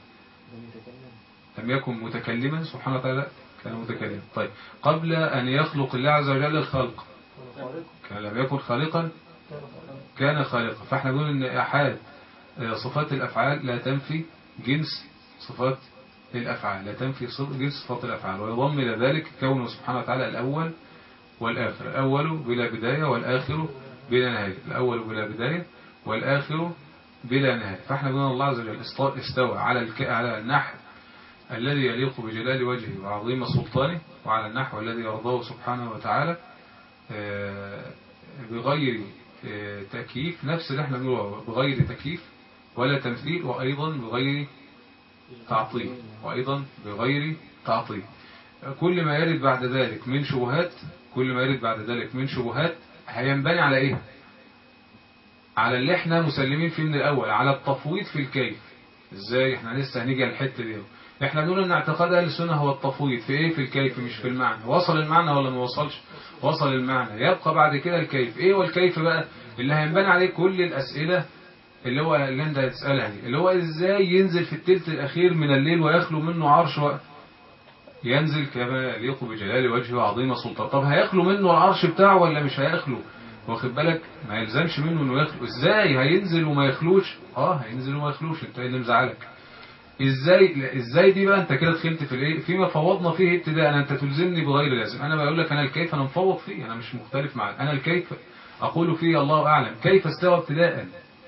[SPEAKER 2] لم يكن متكلما سبحانه وتعالى كان متكلما طيب قبل أن يخلق الله عز وجل الخلق
[SPEAKER 4] كان خالق
[SPEAKER 2] كان لم يكن خالقا
[SPEAKER 4] كان خالق
[SPEAKER 2] كان خالقا فاحنا نقول ان احاد آه، صفات الافعال لا تنفي جنس صفات الافعال لا تنفي صف- جنس صفات الافعال ويضم الى ذلك كونه سبحانه وتعالى الاول والاخر الاول بلا بدايه والاخر بلا نهايه الاول بلا بدايه والاخر بلا نهايه فاحنا بنقول الله عز وجل است- استوى على الك... على النحو الذي يليق بجلال وجهه وعظيم سلطانه وعلى النحو الذي يرضاه سبحانه وتعالى آه، بغير آه، تكييف نفس اللي احنا بنقوله بغير تكييف ولا تمثيل وأيضا بغير تعطيل وأيضا بغير تعطيل كل ما يرد بعد ذلك من شبهات كل ما يرد بعد ذلك من شبهات هينبني على ايه على اللي احنا مسلمين فيه من الاول على التفويض في الكيف ازاي احنا لسه هنيجي على الحته دي احنا بنقول ان اعتقاد اهل السنه هو التفويض في ايه في الكيف مش في المعنى وصل المعنى ولا ما وصلش وصل المعنى يبقى بعد كده الكيف ايه والكيف بقى اللي هينبني عليه كل الاسئله اللي هو اللي انت هتسالها دي اللي هو ازاي ينزل في الثلث الاخير من الليل ويخلو منه عرش و... ينزل كما يليق بجلال وجهه وعظيم سلطانه طب هيخلو منه العرش بتاعه ولا مش هيخلو واخد بالك ما يلزمش منه انه يخلو ازاي هينزل وما يخلوش اه هينزل وما يخلوش انت ايه اللي مزعلك ازاي لا، ازاي دي بقى انت كده دخلت في الايه فيما فوضنا فيه ابتداء انت تلزمني بغير لازم انا بقول لك انا الكيف انا مفوض فيه انا مش مختلف معاك انا الكيف اقول فيه الله اعلم كيف استوى ابتداء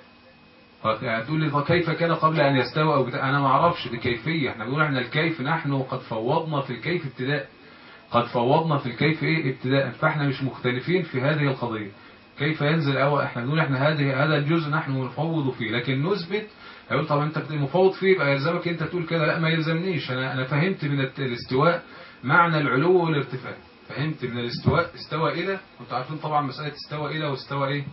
[SPEAKER 2] هتقول لي طب كيف كان قبل ان يستوى او بتاع انا ما اعرفش دي كيفيه احنا بنقول احنا الكيف نحن قد فوضنا في الكيف ابتداء قد فوضنا في الكيف ايه ابتداء فاحنا مش مختلفين في هذه القضيه كيف ينزل أو احنا بنقول احنا هذه هذا الجزء نحن نفوض فيه لكن نثبت هيقول طب انت مفوض فيه يبقى يلزمك انت تقول كده لا ما يلزمنيش انا انا فهمت من الت- الاستواء معنى العلو والارتفاع فهمت من الاستواء استوى الى انتوا عارفين طبعا مساله استوى الى واستوى ايه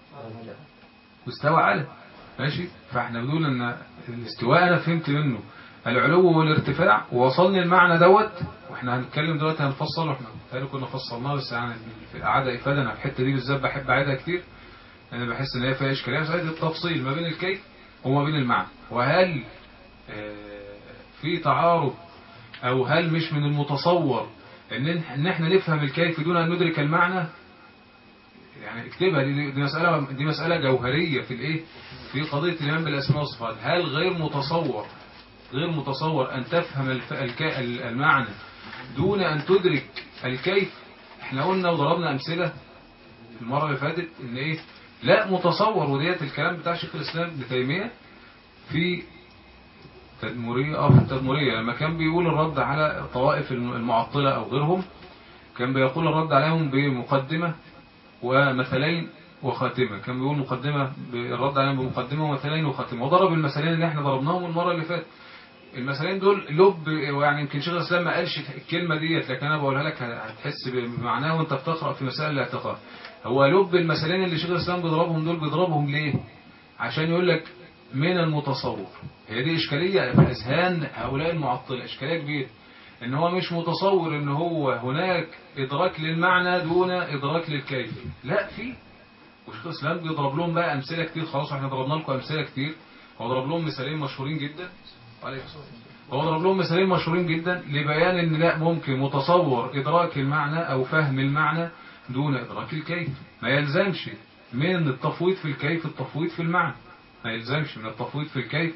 [SPEAKER 2] واستوى على ماشي فاحنا بنقول ان الاستواء انا فهمت منه العلو والارتفاع ووصلني المعنى دوت واحنا هنتكلم دلوقتي هنفصل واحنا تقريبا كنا فصلناه بس يعني في القعده افاده انا في الحته دي بالذات بحب اعيدها كتير انا بحس ان هي فيها اشكاليه بس عايز التفصيل ما بين الكيف وما بين المعنى وهل آه، في تعارض او هل مش من المتصور ان ان احنا نفهم الكيف دون ان ندرك المعنى يعني اكتبها دي, دي مسألة دي مسألة جوهرية في الايه في قضية الإيمان بالأسماء والصفات هل غير متصور غير متصور أن تفهم الف... الك... المعنى دون أن تدرك الكيف احنا قلنا وضربنا أمثلة المرة اللي فاتت ان ايه لا متصور وديت الكلام بتاع شيخ الإسلام ابن تيمية في تدمرية اه في التدمرية لما كان بيقول الرد على طوائف المعطلة أو غيرهم كان بيقول الرد عليهم بمقدمة ومثلين وخاتمة كان بيقول مقدمة الرد عليهم بمقدمة ومثلين وخاتمة وضرب المثلين اللي احنا ضربناهم المرة اللي فاتت المثلين دول لب يعني يمكن شيخ الاسلام ما قالش الكلمة ديت لكن انا بقولها لك هتحس بمعناها وانت بتقرأ في مسائل الاعتقاد هو لب المثلين اللي شيخ الاسلام بيضربهم دول بيضربهم ليه عشان يقول لك من المتصور هي دي اشكالية في اذهان هؤلاء المعطلة اشكالية كبيرة ان هو مش متصور ان هو هناك ادراك للمعنى دون ادراك للكيف لا في وشيخ الاسلام بيضرب لهم بقى امثله كتير خلاص احنا ضربنا لكم امثله كتير هو ضرب لهم مثالين مشهورين جدا عليكم السلام. هو ضرب لهم مثالين مشهورين جدا لبيان ان لا ممكن متصور ادراك المعنى او فهم المعنى دون ادراك الكيف ما يلزمش من التفويض في الكيف التفويض في المعنى ما يلزمش من التفويض في الكيف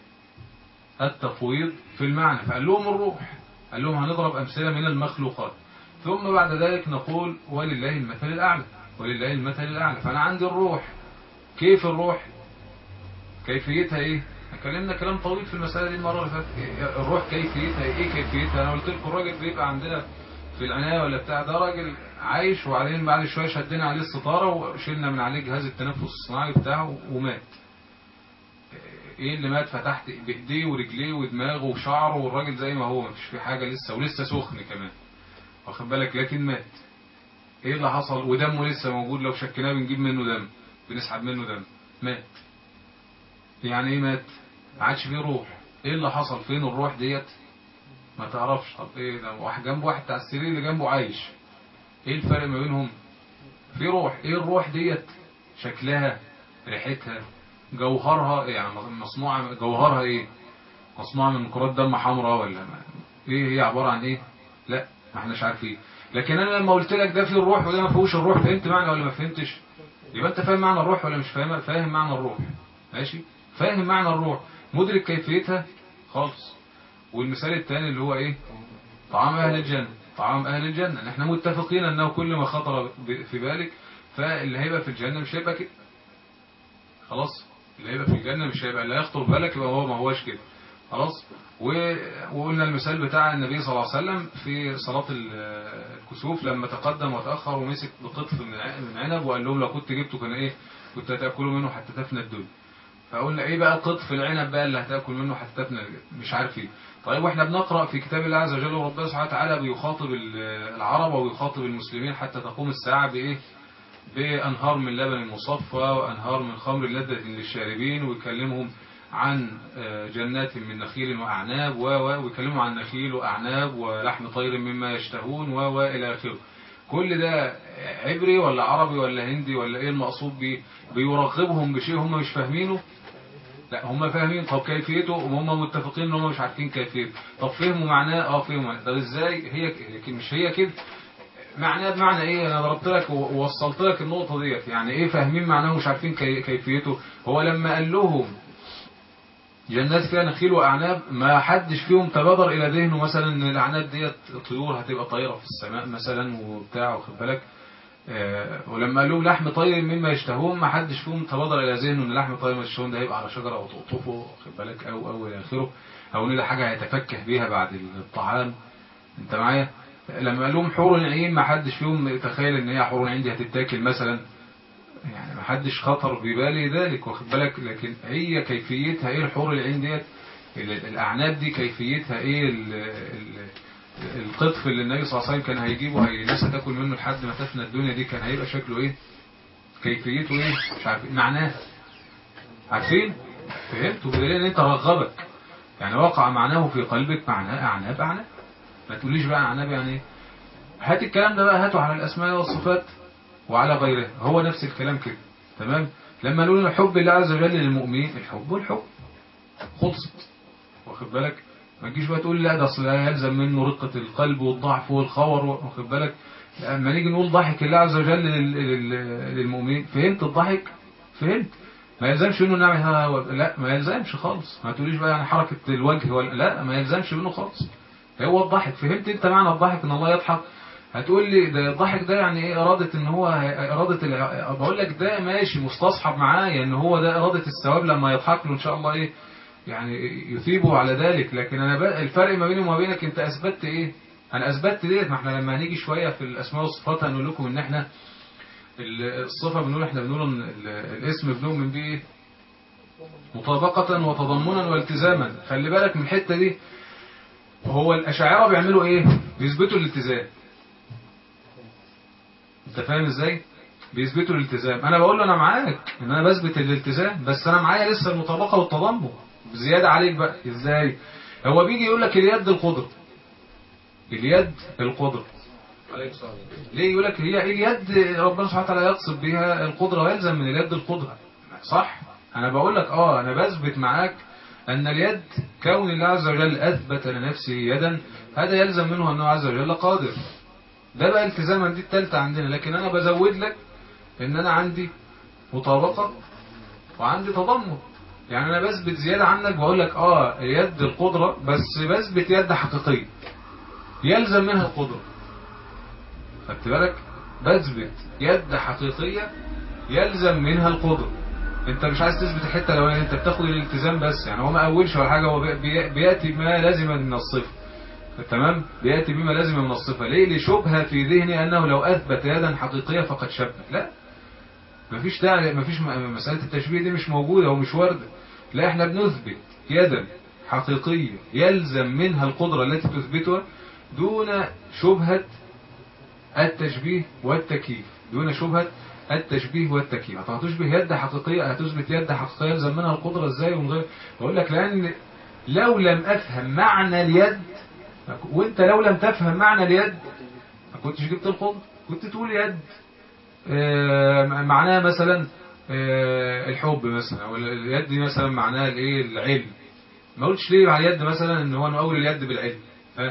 [SPEAKER 2] التفويض في المعنى فقال لهم الروح قال لهم هنضرب أمثلة من المخلوقات ثم بعد ذلك نقول ولله المثل الأعلى ولله المثل الأعلى فأنا عندي الروح كيف الروح كيفيتها إيه اتكلمنا كلام طويل في المسألة دي المرة اللي فاتت إيه الروح كيفيتها إيه كيفيتها أنا قلت لكم الراجل بيبقى عندنا في العناية ولا بتاع ده راجل عايش وبعدين بعد شوية شدينا عليه الستارة وشلنا من عليه جهاز التنفس الصناعي بتاعه ومات ايه اللي مات فتحت بايديه ورجليه ودماغه وشعره والراجل زي ما هو مفيش فيه حاجه لسه ولسه سخن كمان واخد بالك لكن مات ايه اللي حصل ودمه لسه موجود لو شكناه بنجيب منه دم بنسحب منه دم مات يعني ايه مات ما عادش فيه روح ايه اللي حصل فين الروح ديت ما تعرفش طب ايه ده واحد جنبه واحد بتاع السرير اللي جنبه عايش ايه الفرق ما بينهم في روح ايه الروح ديت شكلها ريحتها جوهرها يعني مصنوعة جوهرها ايه مصنوعة من كرات دم حمراء ولا ما ايه هي عبارة عن ايه لا ما احناش عارفين لكن انا لما قلت لك ده فيه الروح وده ما فيهوش الروح فهمت معنى ولا ما فهمتش يبقى انت فاهم معنى الروح ولا مش فاهم فاهم معنى الروح ماشي فاهم معنى الروح مدرك كيفيتها خالص والمثال الثاني اللي هو ايه طعام اهل الجنة طعام اهل الجنة احنا متفقين انه كل ما خطر في بالك فاللي هيبقى في الجنة مش هيبقى كده خلاص اللي هيبقى في الجنة مش هيبقى اللي هيخطر بالك يبقى هو ما هوش كده خلاص وقلنا المثال بتاع النبي صلى الله عليه وسلم في صلاة الكسوف لما تقدم وتأخر ومسك بقطف من عنب وقال لهم لو كنت جبته كان ايه كنت هتاكلوا منه حتى تفنى الدنيا فقلنا ايه بقى قطف العنب بقى اللي هتاكل منه حتى تفنى مش عارف ايه طيب واحنا بنقرأ في كتاب الله عز وجل وربنا سبحانه وتعالى بيخاطب العرب ويخاطب المسلمين حتى تقوم الساعة بايه بأنهار من لبن مصفى وأنهار من خمر لذة للشاربين ويكلمهم عن جنات من نخيل وأعناب ويكلمهم عن نخيل وأعناب ولحم طير مما يشتهون وإلى آخره كل ده عبري ولا عربي ولا هندي ولا ايه المقصود بيه بيرغبهم بشيء هم مش فاهمينه لا هم فاهمين طب كيفيته وهم متفقين ان هم مش عارفين كيفيته طب فهموا معناه اه فهموا معناه طب ازاي هي لكن مش هي كده معناه بمعنى ايه انا ضربت لك ووصلت لك النقطه ديت يعني ايه فاهمين معناه ومش عارفين كي كيفيته هو لما قال لهم جنات فيها نخيل واعناب ما حدش فيهم تبادر الى ذهنه مثلا ان الاعناب ديت طيور هتبقى طايره في السماء مثلا وبتاع واخد بالك آه ولما قال لهم لحم طير مما يشتهون ما حدش فيهم تبادر الى ذهنه ان لحم طير مما يشتهون ده هيبقى على شجره او تقطفه واخد بالك او او الى اخره او ان ده حاجه هيتفكه بيها بعد الطعام انت معايا لما قال لهم حور العين ما حدش فيهم يتخيل ان هي حور العين دي هتتاكل مثلا يعني ما حدش خطر بباله ذلك واخد بالك لكن هي كيفيتها ايه الحور العين ديت الاعناب دي كيفيتها ايه ال ال القطف اللي النبي صلى الله عليه وسلم كان هيجيبه هي الناس هتاكل منه لحد ما تفنى الدنيا دي كان هيبقى شكله ايه كيفيته ايه مش عارفين معناه عارفين فهمتوا بدليل ان انت رغبك يعني وقع معناه في قلبك معناه اعناب اعناب ما تقوليش بقى اعناب يعني ايه هات الكلام ده بقى هاته على الاسماء والصفات وعلى غيره هو نفس الكلام كده تمام لما نقول الحب الله عز وجل للمؤمنين الحب والحب خلصت واخد بالك ما تجيش بقى تقول لا ده اصل يلزم منه رقة القلب والضعف والخور واخد بالك لما نيجي نقول ضحك الله عز وجل للمؤمنين فهمت الضحك فهمت ما يلزمش منه نعمل ها لا ما يلزمش خالص ما تقوليش بقى يعني حركة الوجه ولا لا ما يلزمش منه خالص هو الضحك فهمت انت معنى الضحك ان الله يضحك هتقول لي ده الضحك ده يعني ايه إرادة ان هو إرادة الع... بقول لك ده ماشي مستصحب معايا ان هو ده إرادة الثواب لما يضحك له ان شاء الله ايه يعني يثيبه على ذلك لكن انا بقى الفرق ما بيني وما بينك انت اثبتت ايه انا اثبتت ديت ما احنا لما هنيجي شوية في الاسماء والصفات هنقول لكم ان احنا الصفة بنقول احنا بنقول ان الاسم بنؤمن بيه ايه مطابقة وتضمنا والتزاما خلي بالك من الحتة دي هو الأشاعرة بيعملوا ايه بيثبتوا الالتزام انت فاهم ازاي بيثبتوا الالتزام انا بقول له انا معاك ان انا بثبت الالتزام بس انا معايا لسه المطابقة والتضمن زيادة عليك بقى ازاي هو بيجي يقول لك اليد القدرة اليد القدرة ليه يقول لك هي اليد ربنا سبحانه وتعالى يقصد بها القدرة ويلزم من اليد القدرة صح انا بقول لك اه انا بثبت معاك أن اليد كون الله عز وجل أثبت لنفسه يدا هذا يلزم منه أنه عز وجل قادر ده بقى التزاما دي التالتة عندنا لكن أنا بزود لك إن أنا عندي مطابقة وعندي تضمن يعني أنا بثبت زيادة عنك بقول لك آه يد القدرة بس بثبت يد حقيقية يلزم منها القدرة خدت بالك بثبت يد حقيقية يلزم منها القدرة انت مش عايز تثبت الحته الاولانيه انت بتاخد الالتزام بس يعني هو ما اولش ولا حاجه هو بي- بياتي بما لازم من الصفه تمام بياتي بما لازم من الصفه ليه لشبهه في ذهني انه لو اثبت يدا حقيقيه فقد شبه لا مفيش داعي مفيش م- مساله التشبيه دي مش موجوده ومش وارده لا احنا بنثبت يدا حقيقيه يلزم منها القدره التي تثبتها دون شبهه التشبيه والتكييف دون شبهة التشبيه والتكييف هتشبه يد حقيقية هتثبت يد حقيقية يلزم منها القدرة ازاي ومن غير بقول لك لأن لو لم أفهم معنى اليد وانت لو لم تفهم معنى اليد ما كنتش جبت القدرة كنت تقول يد آه، معناها مثلا آه، الحب مثلا او اليد دي مثلا معناها الايه العلم ما قلتش ليه على اليد مثلا ان هو نقول اليد بالعلم ها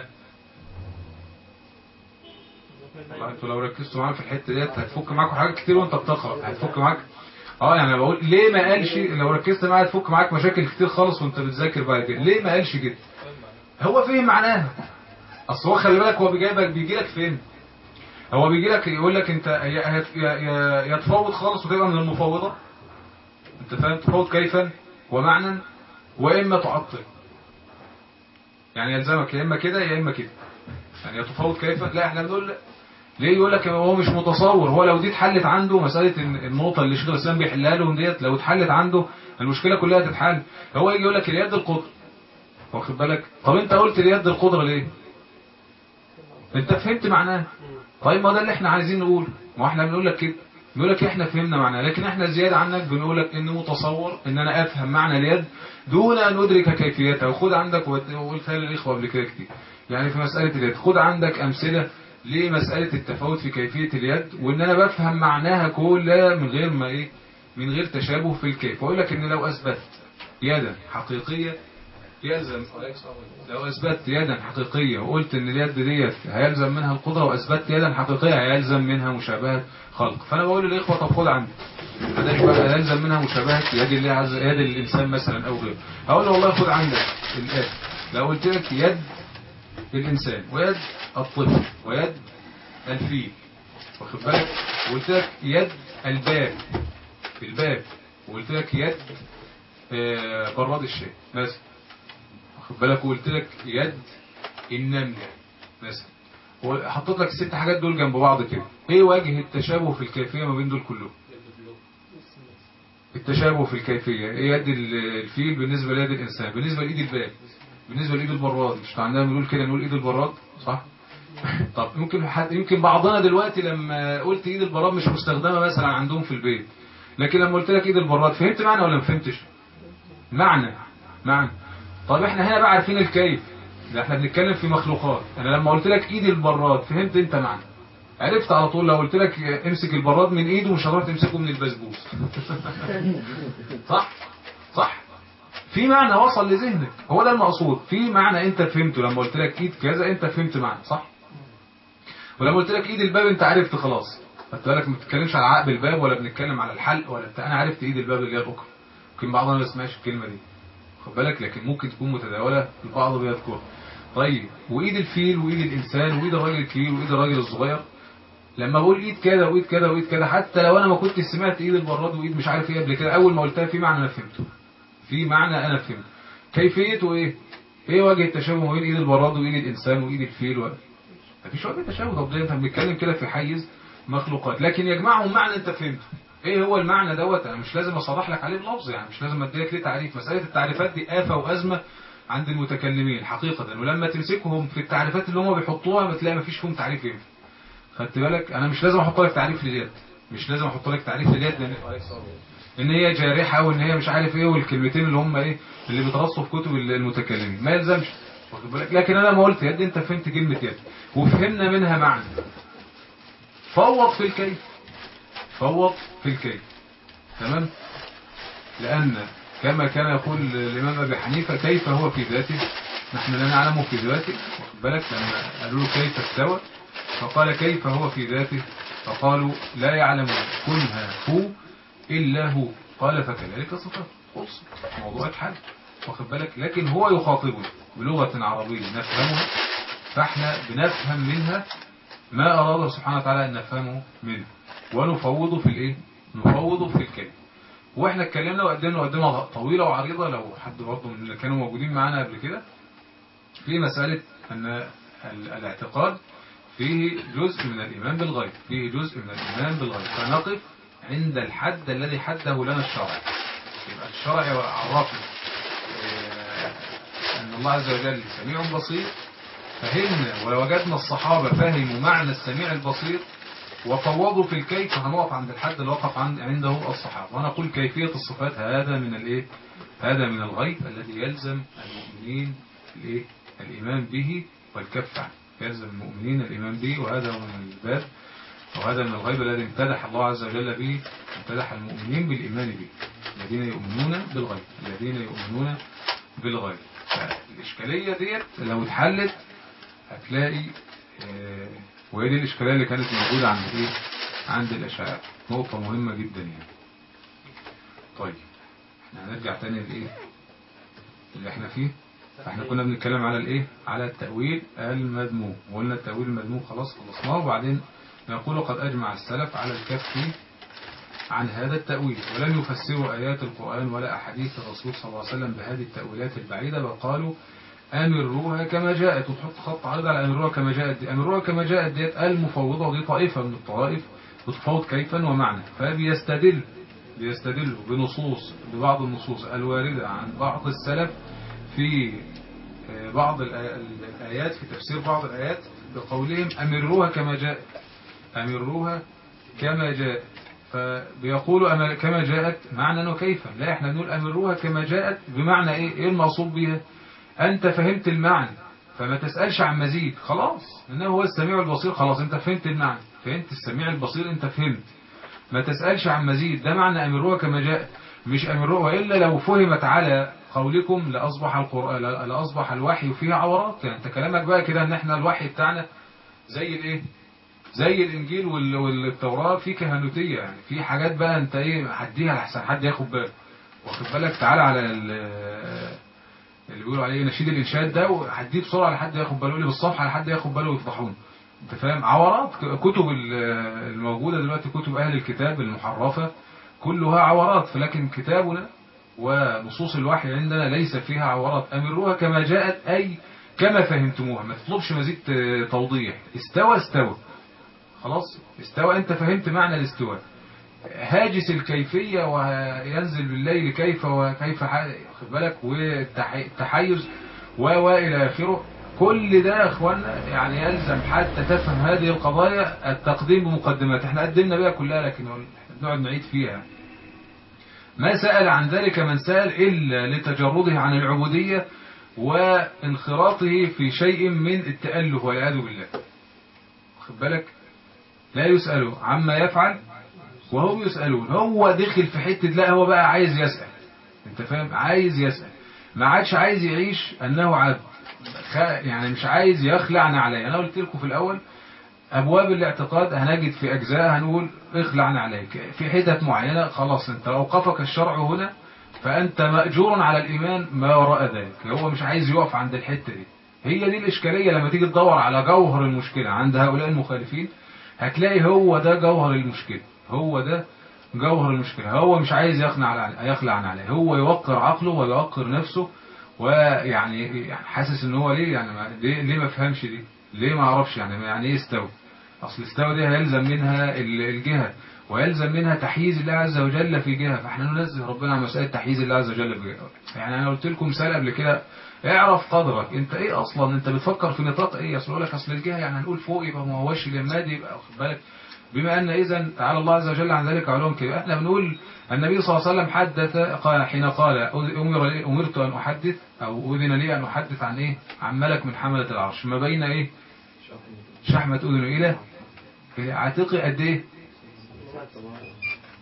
[SPEAKER 2] والله انتوا لو ركزتوا معايا في الحته ديت هتفك معاكم حاجات كتير وانت بتقرا هتفك معاك اه يعني انا بقول ليه ما قالش لو ركزت معايا هتفك معاك مشاكل كتير خالص وانت بتذاكر بعد كده ليه ما قالش كده هو فهم معناها اصل هو خلي بالك هو بيجيبك بيجي لك فين هو بيجي لك يقول لك انت يا يا- يا يا تفوض خالص وتبقى من المفوضه انت فاهم تفوض كيفا ومعنى واما تعطل يعني يلزمك يا اما كده يا اما كده يعني يا تفوض كيف لا احنا بنقول لا. ليه يقول لك هو مش متصور هو لو دي اتحلت عنده مسألة إن النقطة اللي شيخ الإسلام بيحلها لهم ديت لو اتحلت عنده المشكلة كلها تتحل هو يجي يقول لك اليد القدرة واخد بالك طب انت قلت اليد القدرة ليه انت فهمت معناه طيب ما ده اللي احنا عايزين نقوله ما احنا بنقول لك كده بنقول لك احنا فهمنا معناه لكن احنا زيادة عنك بنقول لك انه متصور ان انا افهم معنى اليد دون ان ادرك كيفيتها وخد عندك وت- وقلتها للاخوه قبل كده كتير يعني في مسألة اليد خد عندك امثلة لمسألة التفاوت في كيفية اليد وان انا بفهم معناها كلها من غير ما ايه من غير تشابه في الكيف واقول لك ان لو اثبت يدا حقيقية يلزم لو اثبت يدا حقيقية وقلت ان اليد ديت هيلزم منها القدرة واثبت يدا حقيقية هيلزم منها مشابهة خلق فانا بقول للاخوة طب خد عندي ماداش بقى يلزم منها مشابهة يد الله عز يد الانسان مثلا او غيره هقول له والله خد عندك الآن لو قلت لك يد الانسان ويد الطفل ويد الفيل واخد بالك وقلت لك يد الباب الباب وقلت لك يد آه، براد الشاي مثلا واخد بالك وقلت لك يد النملة مثلا وحطيت لك الست حاجات دول جنب بعض كده ايه وجه التشابه في الكيفية ما بين دول كلهم التشابه في الكيفية ايه يد ال- الفيل بالنسبة ليد الانسان بالنسبة لايد الباب بالنسبة لايد البراد مش عندنا بنقول كده نقول ايد البراد صح طب يمكن حد يمكن بعضنا دلوقتي لما قلت ايد البراد مش مستخدمة مثلا عندهم في البيت لكن لما قلت لك ايد البراد فهمت معنى ولا ما فهمتش معنى معنى طب احنا هنا بقى عارفين الكيف ده احنا بنتكلم في مخلوقات انا لما قلت لك ايد البراد فهمت انت معنى عرفت على طول لو قلت لك امسك البراد من ايده مش هتروح تمسكه من البسبوس صح صح في معنى وصل لذهنك هو ده المقصود في معنى انت فهمته لما قلت لك ايد كذا انت فهمت معنى صح ولما قلت لك ايد الباب انت عرفت خلاص خدت بالك ما بتتكلمش على عقب الباب ولا بنتكلم على الحلق ولا بتاع انا عرفت ايد الباب اللي هي الاخرى يمكن بعضنا ما يسمعش الكلمه دي خد بالك لكن ممكن تكون متداوله البعض بيذكرها طيب وايد الفيل وايد الانسان وايد الراجل الكبير وايد الراجل الصغير لما بقول ايد كده وايد كده وايد كده حتى لو انا ما كنتش سمعت ايد البراد وايد مش عارف ايه قبل كده اول ما قلتها في معنى انا فهمته في معنى انا فهمته كيفيته ايه ايه وجه التشابه ما بين ايد البراد وايد الانسان وايد الفيل و... مفيش وجه تشابه طب ده انت بنتكلم كده في حيز مخلوقات لكن يجمعهم معنى انت فهمته ايه هو المعنى دوت انا مش لازم اصرح لك عليه بلفظ يعني مش لازم اديلك ليه تعريف مساله التعريفات دي آفة وأزمة عند المتكلمين حقيقة ولما تمسكهم في التعريفات اللي هم بيحطوها بتلاقي مفيش فيهم تعريف ينفع خدت بالك انا مش لازم احط لك تعريف لليد مش لازم احط لك تعريف لليد لان ان هي جارحه وان هي مش عارف ايه والكلمتين اللي هم ايه اللي بيترصوا في كتب المتكلمين ما يلزمش واخد بالك لكن انا ما قلت يد انت فهمت كلمه يد وفهمنا منها معنى فوض في الكيف فوض في الكيف تمام لان كما كان يقول الإمام أبي حنيفة كيف هو في ذاته نحن لا نعلم في ذاته واخد بالك لما قالوا له كيف استوى فقال كيف هو في ذاته فقالوا لا يعلم كنها هو إلا هو قال فكذلك صفات خلص موضوع الحل واخد بالك لكن هو يخاطبنا بلغة عربية نفهمها فاحنا بنفهم منها ما أراد سبحانه وتعالى أن نفهمه منه ونفوضه في الإيه؟ نفوضه في الكلمة واحنا اتكلمنا وقدمنا مقدمة طويلة وعريضة لو حد برضه من اللي كانوا موجودين معانا قبل كده في مسألة أن ال- الاعتقاد فيه جزء من الإيمان بالغيب فيه جزء من الإيمان بالغيب فنقف عند الحد الذي حده لنا الشرع يبقى الشرع عرفنا آه، أن الله عز وجل سميع بصير فهمنا ووجدنا الصحابة فهموا معنى السميع البصير وفوضوا في الكيف هنقف عند الحد اللي وقف عند عنده الصحابة ونقول كيفية الصفات هذا من الايه هذا من الغيب الذي يلزم المؤمنين الايه الإيمان به والكف عنه يلزم المؤمنين الإيمان به وهذا هو من الباب وهذا من الغيب الذي امتدح الله عز وجل به امتدح المؤمنين بالإيمان به الذين يؤمنون بالغيب الذين يؤمنون بالغيب فالإشكالية ديت لو اتحلت هتلاقي آه، وهي دي الإشكالية اللي كانت موجودة عند إيه؟ عند الأشاعرة نقطة مهمة جدا يعني طيب احنا هنرجع تاني لإيه اللي احنا فيه فاحنا كنا بنتكلم على الإيه على التأويل المذموم وقلنا التأويل المذموم خلاص خلصناه وبعدين نقول قد أجمع السلف على الكف عن هذا التأويل ولم يفسروا آيات القرآن ولا أحاديث الرسول صلى الله عليه وسلم بهذه التأويلات البعيدة بل قالوا أمروها كما جاءت وتحط خط عريض على أمروها كما جاءت دي أمروها كما جاءت ديت المفوضة ودي طائفة من الطوائف بتفوض كيفا ومعنى فبيستدل بيستدلوا بنصوص ببعض النصوص الواردة عن بعض السلف في آه، بعض الآ- الآيات في تفسير بعض الآيات بقولهم أمروها كما جاءت أمروها كما جاءت فبيقولوا أمر كما جاءت معنى وكيفا لا احنا نقول أمروها كما جاءت بمعنى ايه ايه المقصود بيها انت فهمت المعنى فما تسألش عن مزيد خلاص انه هو السميع البصير خلاص انت فهمت المعنى فهمت السميع البصير انت فهمت ما تسألش عن مزيد ده معنى أمروها كما جاءت مش أمروها وإلا لو فهمت على قولكم لأصبح القرآن لأصبح الوحي فيه عورات يعني انت كلامك بقى كده ان احنا الوحي بتاعنا زي الايه زي الانجيل وال- والتوراة في كهنوتية يعني في حاجات بقى انت ايه هديها لحسن حد ياخد باله واخد بالك تعالى على ال- اللي بيقولوا عليه نشيد الانشاد ده وهديه بسرعه لحد ياخد باله لي بالصفحه لحد ياخد باله ويفضحون انت فاهم عورات ك- كتب ال- الموجوده دلوقتي كتب اهل الكتاب المحرفه كلها عورات فلكن كتابنا ونصوص الوحي عندنا ليس فيها عورات امروها كما جاءت اي كما فهمتموها ما تطلبش مزيد آه، توضيح استوى استوى خلاص استوى انت فهمت معنى الاستواء هاجس الكيفية وينزل بالليل كيف وكيف ح- خد بالك والتحيز و و إلى آخره كل ده يا اخوانا يعني يلزم حتى تفهم هذه القضايا التقديم بمقدمات احنا قدمنا بها كلها لكن نقعد نعيد فيها ما سأل عن ذلك من سأل إلا لتجرده عن العبودية وانخراطه في شيء من التأله والعياذ بالله خد بالك لا يسأل عما يفعل وهم يسألون هو دخل في حتة لا هو بقى عايز يسأل انت فاهم عايز يسأل ما عادش عايز يعيش انه عبد خ- يعني مش عايز يخلع عليه انا قلت لكم في الاول ابواب الاعتقاد هنجد في اجزاء هنقول اخلع عليك في حتت معينة خلاص انت اوقفك الشرع هنا فانت مأجور على الايمان ما وراء ذلك هو مش عايز يقف عند الحتة دي هي دي الاشكالية لما تيجي تدور على جوهر المشكلة عند هؤلاء المخالفين هتلاقي هو ده جوهر المشكلة هو ده جوهر المشكلة هو مش عايز يخلع على يخلع عن عليه هو يوقر عقله ويوقر نفسه ويعني يعني حاسس ان هو ليه يعني ما ليه, ليه ما فهمش دي ليه ما اعرفش يعني يعني ايه استوى اصل استوى دي هيلزم منها ال- الجهة ويلزم منها تحييز الله عز وجل في جهة فاحنا ننزه ربنا عن مسألة تحييز الله عز وجل في جهة يعني انا قلت لكم مثال قبل كده اعرف قدرك انت ايه اصلا انت بتفكر في نطاق ايه اصل يقول لك اصل الجهة يعني هنقول فوق يبقى ما هوش اليمادي يبقى واخد بالك بما أن إذا تعالى الله عز وجل عن ذلك علوم كبيرة احنا بنقول النبي صلى الله عليه وسلم حدث قال حين قال أمر لي أمرت أن أحدث أو أذن لي أن أحدث عن إيه عن ملك من حملة العرش ما بين إيه شحمة أذن إلى إلى عاتقي قد إيه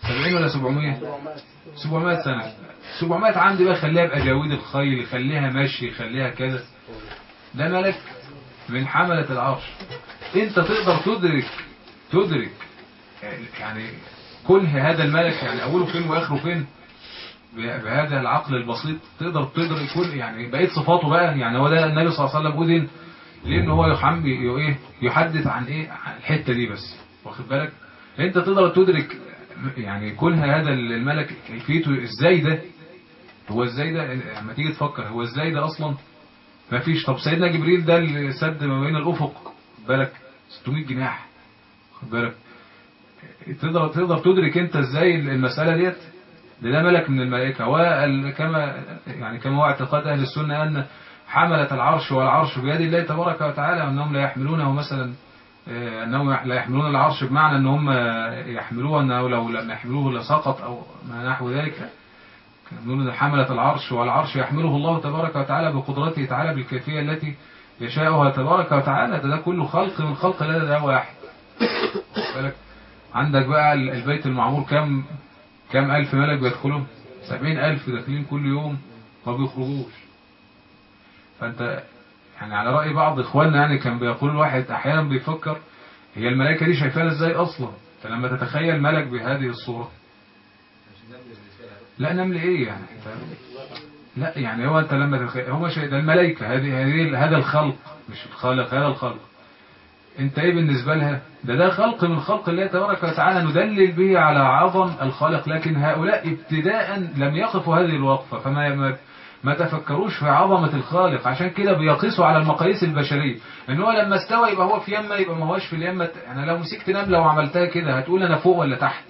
[SPEAKER 2] 70 ولا 700 700 سنة 700 عام دي بقى خليها بأجاويد الخيل خليها مشي خليها كذا ده ملك من حملة العرش انت تقدر تدرك تدرك يعني كنه هذا الملك يعني اوله فين واخره فين بهذا العقل البسيط تقدر تدرك كل يعني بقيت صفاته بقى يعني هو ده النبي صلى الله عليه وسلم أذن لأن هو يحم ايه يحدث عن ايه عن الحتة دي بس واخد بالك انت تقدر تدرك يعني كونها هذا الملك كيفيته ازاي ده هو ازاي ده لما تيجي تفكر هو ازاي ده اصلا ما فيش طب سيدنا جبريل ده اللي سد ما بين الافق خد بالك 600 جناح خد بالك تقدر تقدر تدرك انت ازاي المسألة ديت ده, ده ملك من الملائكة وكما يعني كما هو اعتقاد اهل السنة ان حملة العرش والعرش بيد الله تبارك وتعالى وانهم لا يحملونه مثلا آه، انهم لا يحملون العرش بمعنى ان هم يحملوه انه لو لم يحملوه لسقط او ما نحو ذلك يقولون حملة العرش والعرش يحمله الله تبارك وتعالى بقدرته تعالى بالكيفية التي يشاءها تبارك وتعالى ده, ده كله خلق من خلق الله ده واحد بالك عندك بقى البيت المعمور كم كم ألف ملك بيدخلوا سبعين ألف داخلين كل يوم ما بيخرجوش فأنت يعني على رأي بعض إخواننا يعني كان بيقول الواحد أحيانا بيفكر هي الملائكة دي شايفانا إزاي أصلا أنت لما تتخيل ملك بهذه الصورة لا نمل إيه يعني أنت لا يعني هو أنت لما تتخيل هو شيء ده الملائكة هذه هذه هذا الخلق مش الخالق هذا الخلق انت ايه بالنسبة لها ده ده خلق من خلق الله تبارك وتعالى ندلل به على عظم الخالق لكن هؤلاء ابتداء لم يقفوا هذه الوقفة فما ما, ما تفكروش في عظمة الخالق عشان كده بيقيسوا على المقاييس البشرية ان هو لما استوى يبقى هو في يمة يبقى ما هوش في اليمة انا لو مسكت نملة وعملتها كده هتقول انا فوق ولا تحت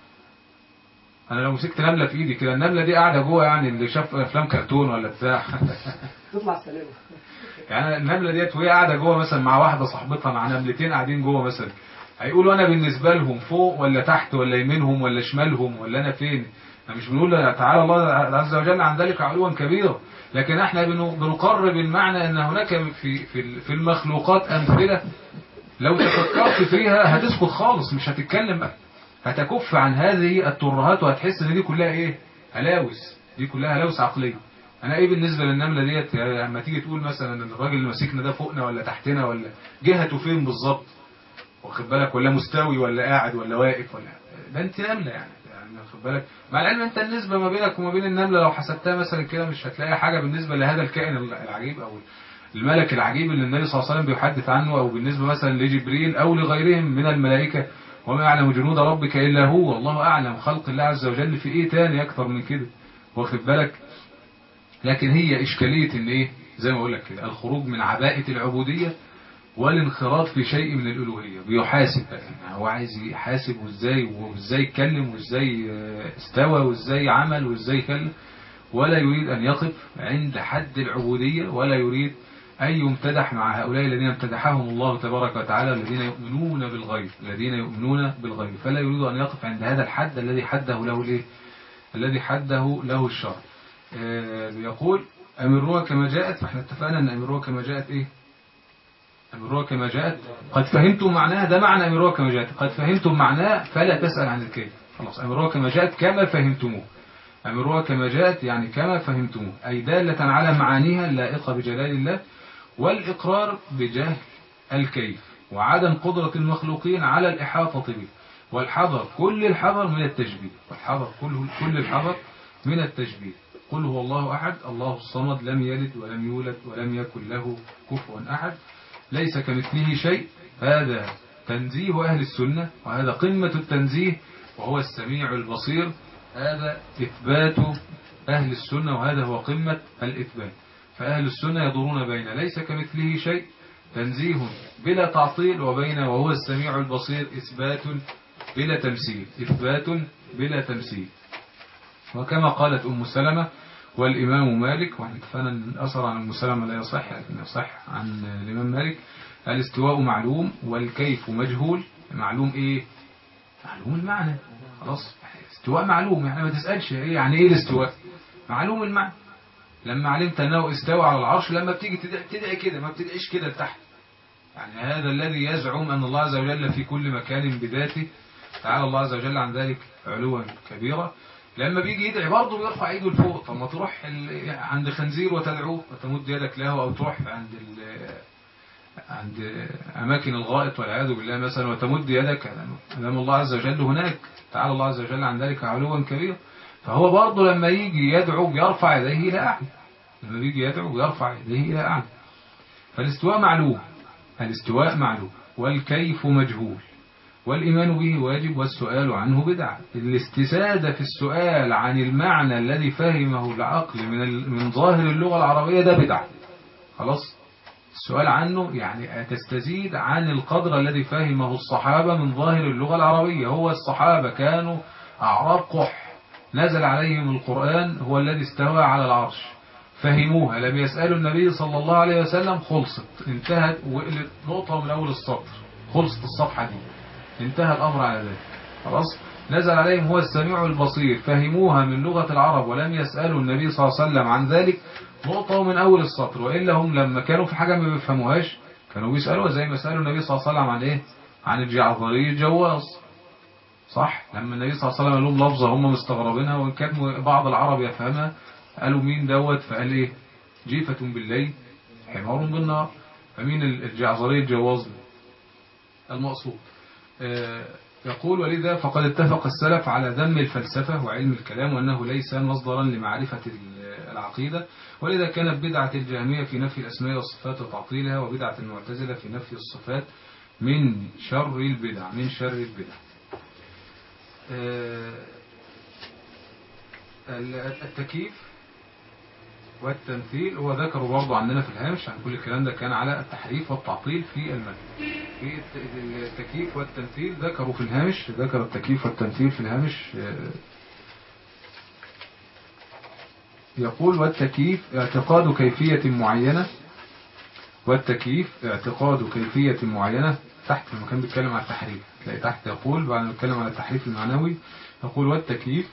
[SPEAKER 2] انا لو مسكت نملة في ايدي كده النملة دي قاعدة جوه يعني اللي شاف افلام كرتون ولا بتاع
[SPEAKER 5] تطلع سلامة
[SPEAKER 2] يعني النملة ديت وهي قاعدة جوه مثلا مع واحدة صاحبتها مع نملتين قاعدين جوه مثلا هيقولوا انا بالنسبة لهم فوق ولا تحت ولا يمينهم ولا شمالهم ولا انا فين احنا مش بنقول تعالى الله عز وجل عن ذلك علوا كبيرا لكن احنا بنقرب المعنى ان هناك في في في المخلوقات امثلة لو تفكرت فيها هتسكت خالص مش هتتكلم بقى هتكف عن هذه الترهات وهتحس ان دي كلها ايه هلاوس دي كلها هلاوس عقليه انا ايه بالنسبة للنملة ديت لما تيجي تقول مثلا ان الراجل اللي ماسكنا ده فوقنا ولا تحتنا ولا جهته فين بالظبط واخد بالك ولا مستوي ولا قاعد ولا واقف ولا ده انت نملة يعني يعني واخد بالك مع العلم انت النسبة ما بينك وما بين النملة لو حسبتها مثلا كده مش هتلاقي حاجة بالنسبة لهذا الكائن العجيب او الملك العجيب اللي النبي صلى الله عليه وسلم بيحدث عنه او بالنسبة مثلا لجبريل او لغيرهم من الملائكة وما يعلم جنود ربك الا هو الله اعلم خلق الله عز وجل في ايه تاني اكتر من كده واخد بالك لكن هي إشكالية إن إيه زي ما أقول لك كده الخروج من عباءة العبودية والانخراط في شيء من الألوهية بيحاسب بقى يعني هو عايز يحاسب وإزاي وإزاي يتكلم وإزاي استوى وإزاي عمل وإزاي كلم ولا يريد أن يقف عند حد العبودية ولا يريد أن يمتدح مع هؤلاء الذين امتدحهم الله تبارك وتعالى الذين يؤمنون بالغيب الذين يؤمنون بالغيب فلا يريد أن يقف عند هذا الحد الذي حده له الإيه الذي حده له الشرع بيقول أمروها كما جاءت فاحنا اتفقنا أن أمروها كما جاءت إيه أمروها كما جاءت قد فهمتم معناها ده معنى أمروها كما جاءت قد فهمتم معناه فلا تسأل عن الكيف خلاص أمروها كما جاءت كما فهمتموه أمروها كما جاءت يعني كما فهمتموه أي دالة على معانيها اللائقة بجلال الله والإقرار بجهل الكيف وعدم قدرة المخلوقين على الإحاطة به والحذر كل الحذر من التشبيه والحذر كل كل الحذر من التشبيه قل هو الله أحد الله الصمد لم يلد ولم يولد ولم يكن له كفوا أحد ليس كمثله شيء هذا تنزيه أهل السنة وهذا قمة التنزيه وهو السميع البصير هذا إثبات أهل السنة وهذا هو قمة الإثبات فأهل السنة يدورون بين ليس كمثله شيء تنزيه بلا تعطيل وبين وهو السميع البصير إثبات بلا تمثيل إثبات بلا تمثيل وكما قالت أم سلمة والإمام مالك وإحنا اتفقنا أن الأثر عن أم سلمة لا يصح لكن يصح عن الإمام مالك الاستواء معلوم والكيف مجهول معلوم إيه معلوم المعنى خلاص استواء معلوم يعني ما تسألش إيه يعني إيه الاستواء معلوم المعنى لما علمت أنه استوى على العرش لما بتيجي تدعي كده ما بتدعيش كده لتحت يعني هذا الذي يزعم أن الله عز وجل في كل مكان بذاته تعالى الله عز وجل عن ذلك علوا كبيرا لما بيجي يدعي برضه بيرفع ايده لفوق طب ما تروح ال- عند خنزير وتدعوه وتمد يدك له او تروح عند ال- عند اماكن الغائط والعياذ بالله مثلا وتمد يدك امام الله عز وجل هناك تعالى الله عز وجل عن ذلك علوا كبيرا فهو برضه لما يجي يدعو بيرفع يديه الى اعلى لما بيجي يدعو بيرفع يديه الى اعلى فالاستواء معلوم الاستواء معلوم والكيف مجهول والإيمان به واجب والسؤال عنه بدعة الاستسادة في السؤال عن المعنى الذي فهمه العقل من ال- من ظاهر اللغة العربية ده بدعة خلاص السؤال عنه يعني تستزيد عن القدر الذي فهمه الصحابة من ظاهر اللغة العربية هو الصحابة كانوا أعراب قح نزل عليهم القرآن هو الذي استوى على العرش فهموها لم يسألوا النبي صلى الله عليه وسلم خلصت انتهت وقلت نقطة من أول السطر خلصت الصفحة دي انتهى الأمر على ذلك خلاص نزل عليهم هو السميع البصير فهموها من لغة العرب ولم يسألوا النبي صلى الله عليه وسلم عن ذلك نقطة من أول السطر وإلا هم لما كانوا في حاجة ما بيفهموهاش كانوا بيسألوها زي ما سألوا النبي صلى الله عليه وسلم عن إيه عن الجعفري الجواز صح لما النبي صلى الله عليه وسلم قال لهم لفظة هم مستغربينها وإن كان بعض العرب يفهمها قالوا مين دوت فقال إيه جيفة بالليل حمار بالنار فمين الجعفري الجواز ده؟ المقصود آه، يقول ولذا فقد اتفق السلف على ذم الفلسفة وعلم الكلام وأنه ليس مصدرا لمعرفة ال- العقيدة ولذا كانت بدعة الجهمية في نفي الأسماء والصفات وتعطيلها وبدعة المعتزلة في نفي الصفات من شر البدع من شر البدع آه، ال- التكييف والتمثيل هو ذكره برضه عندنا في الهامش عن كل الكلام ده كان على التحريف والتعطيل في المتن في الت- التكييف والتمثيل ذكروا في الهامش ذكر التكييف والتمثيل في الهامش آه، يقول والتكييف اعتقاد كيفية معينة والتكييف اعتقاد كيفية معينة تحت لما كان بيتكلم على التحريف تلاقي تحت يقول بعد ما يتكلم على التحريف المعنوي يقول والتكييف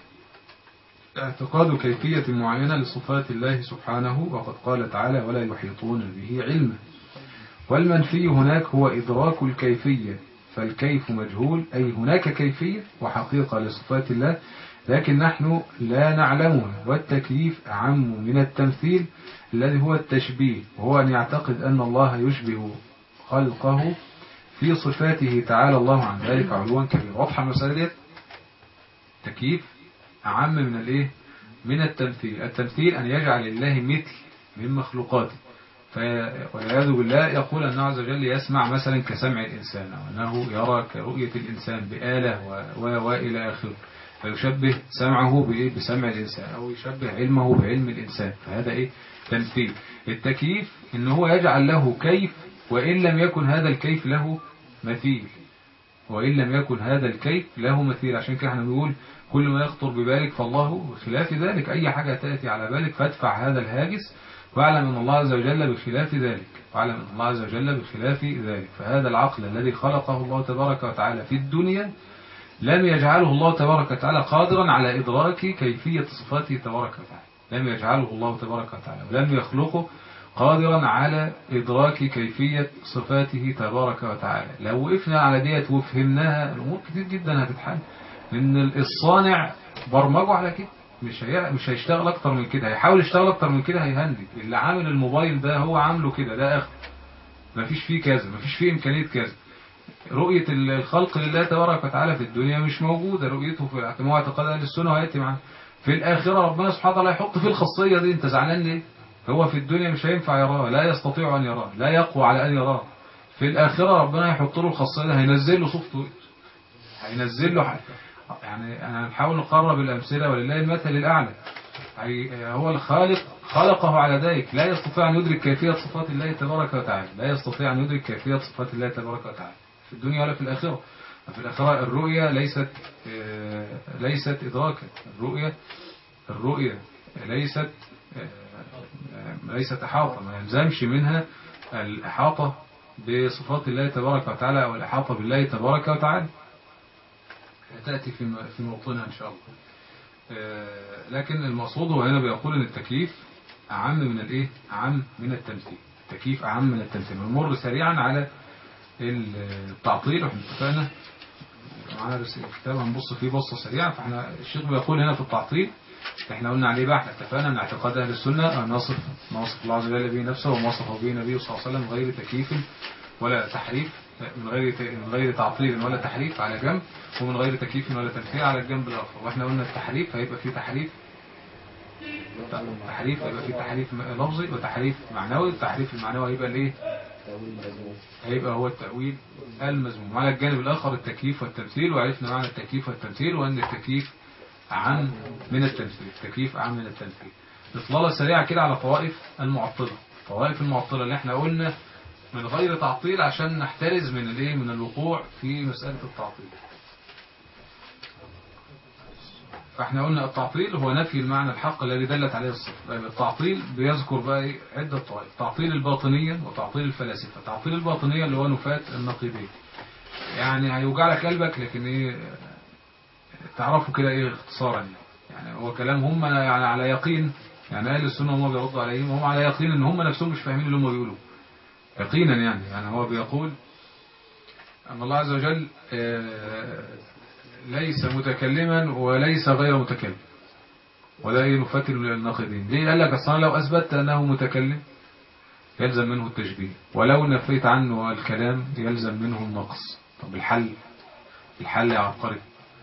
[SPEAKER 2] اعتقاد كيفية معينة لصفات الله سبحانه وقد قال تعالى ولا يحيطون به علما والمنفي هناك هو إدراك الكيفية فالكيف مجهول أي هناك كيفية وحقيقة لصفات الله لكن نحن لا نعلمها والتكييف أعم من التمثيل الذي هو التشبيه وهو أن يعتقد أن الله يشبه خلقه في صفاته تعالى الله عن ذلك علوا كبيرا واضحة المسألة ديت تكييف أعم من الإيه من التمثيل التمثيل أن يجعل الله مثل من مخلوقاته في- والعياذ بالله يقول أنه عز وجل يسمع مثلا كسمع الإنسان أو أنه يرى كرؤية الإنسان بآلة و- و- وإلى آخره فيشبه سمعه بإيه بسمع الإنسان أو يشبه علمه بعلم الإنسان فهذا إيه تمثيل التكييف إن هو يجعل له كيف وإن لم يكن هذا الكيف له مثيل وإن لم يكن هذا الكيف له مثيل عشان كده احنا بنقول كل ما يخطر ببالك فالله بخلاف ذلك أي حاجة تأتي على بالك فادفع هذا الهاجس واعلم أن الله عز وجل بخلاف ذلك واعلم أن الله عز وجل بخلاف ذلك فهذا العقل الذي خلقه الله تبارك وتعالى في الدنيا لم يجعله الله تبارك وتعالى قادرا على إدراك كيفية صفاته تبارك وتعالى لم يجعله الله تبارك وتعالى ولم يخلقه قادرا على إدراك كيفية صفاته تبارك وتعالى لو وقفنا على ديت وفهمناها الأمور كتير جدا هتتحل لأن الصانع برمجه على كده مش هي... مش هيشتغل أكتر من كده هيحاول يشتغل أكتر من كده هيهندل اللي عامل الموبايل ده هو عامله كده ده آخر مفيش فيه كذا مفيش فيه إمكانية كذا رؤية الخلق لله تبارك وتعالى في الدنيا مش موجودة رؤيته في اعتماد اعتقاد أهل السنة ويأتي معاه في الآخرة ربنا سبحانه وتعالى يحط فيه الخاصية دي أنت زعلان ليه؟ هو في الدنيا مش هينفع يراه لا يستطيع أن يراه لا يقوى على أن يراه في الآخرة ربنا يحط له الخاصية دي هينزل له سوفت وير هينزل له ح- يعني أنا نحاول نقرب الأمثلة ولله المثل الأعلى هي- هو الخالق خلقه على ذلك لا يستطيع أن يدرك كيفية صفات الله تبارك وتعالى لا يستطيع أن يدرك كيفية صفات الله تبارك وتعالى في الدنيا ولا في الآخرة في الآخرة الرؤية ليست آه، ليست إدراكا الرؤية الرؤية ليست آه، آه، ليست إحاطة ما يلزمش منها الإحاطة بصفات الله تبارك وتعالى أو الإحاطة بالله تبارك وتعالى تأتي في م- في موطنها إن شاء الله آه، لكن المقصود هو هنا بيقول ان التكييف اعم من الايه اعم من التمثيل التكييف اعم من التمثيل ونمر سريعا على التعطيل واحنا اتفقنا معانا بس الكتاب هنبص فيه بصة سريعة فاحنا الشيخ بيقول هنا في التعطيل احنا قلنا عليه بقى احنا اتفقنا من اعتقاد اهل السنة ان نصف ما وصف الله عز وجل به نفسه وما وصفه به نبيه صلى الله عليه وسلم غير تكييف ولا تحريف من غير من غير تعطيل ولا تحريف على جنب ومن غير تكييف ولا تمثيل على الجنب الاخر واحنا قلنا التحريف هيبقى فيه تحريف تحريف هيبقى فيه تحريف لفظي وتحريف معنوي التحريف المعنوي هيبقى الايه هيبقى هو التأويل المذموم على الجانب الآخر التكييف والتمثيل وعرفنا معنى التكييف والتمثيل وأن التكييف أعم من التمثيل التكييف أعم من التمثيل إطلالة سريعة كده على طوائف المعطلة طوائف المعطلة اللي احنا قلنا من غير تعطيل عشان نحترز من الايه من الوقوع في مسألة التعطيل فاحنا قلنا التعطيل هو نفي المعنى الحق الذي دلت عليه الصفة التعطيل بيذكر بقى إيه؟ عدة طوائف تعطيل الباطنية وتعطيل الفلاسفة تعطيل الباطنية اللي هو نفاة النقيضين يعني هيوجع لك قلبك لكن ايه تعرفوا كده ايه اختصارا يعني. يعني هو كلام هم يعني على يقين يعني اهل السنة هم بيردوا عليهم هم على يقين ان هم نفسهم مش فاهمين اللي هم بيقولوه يقينا يعني يعني هو بيقول أن الله عز وجل آه، ليس متكلما وليس غير متكلم ولا ينفتل للناقدين ليه قال لك أصلا لو أثبتت أنه متكلم يلزم منه التشبيه ولو نفيت عنه الكلام يلزم منه النقص طب الحل الحل يا عبقري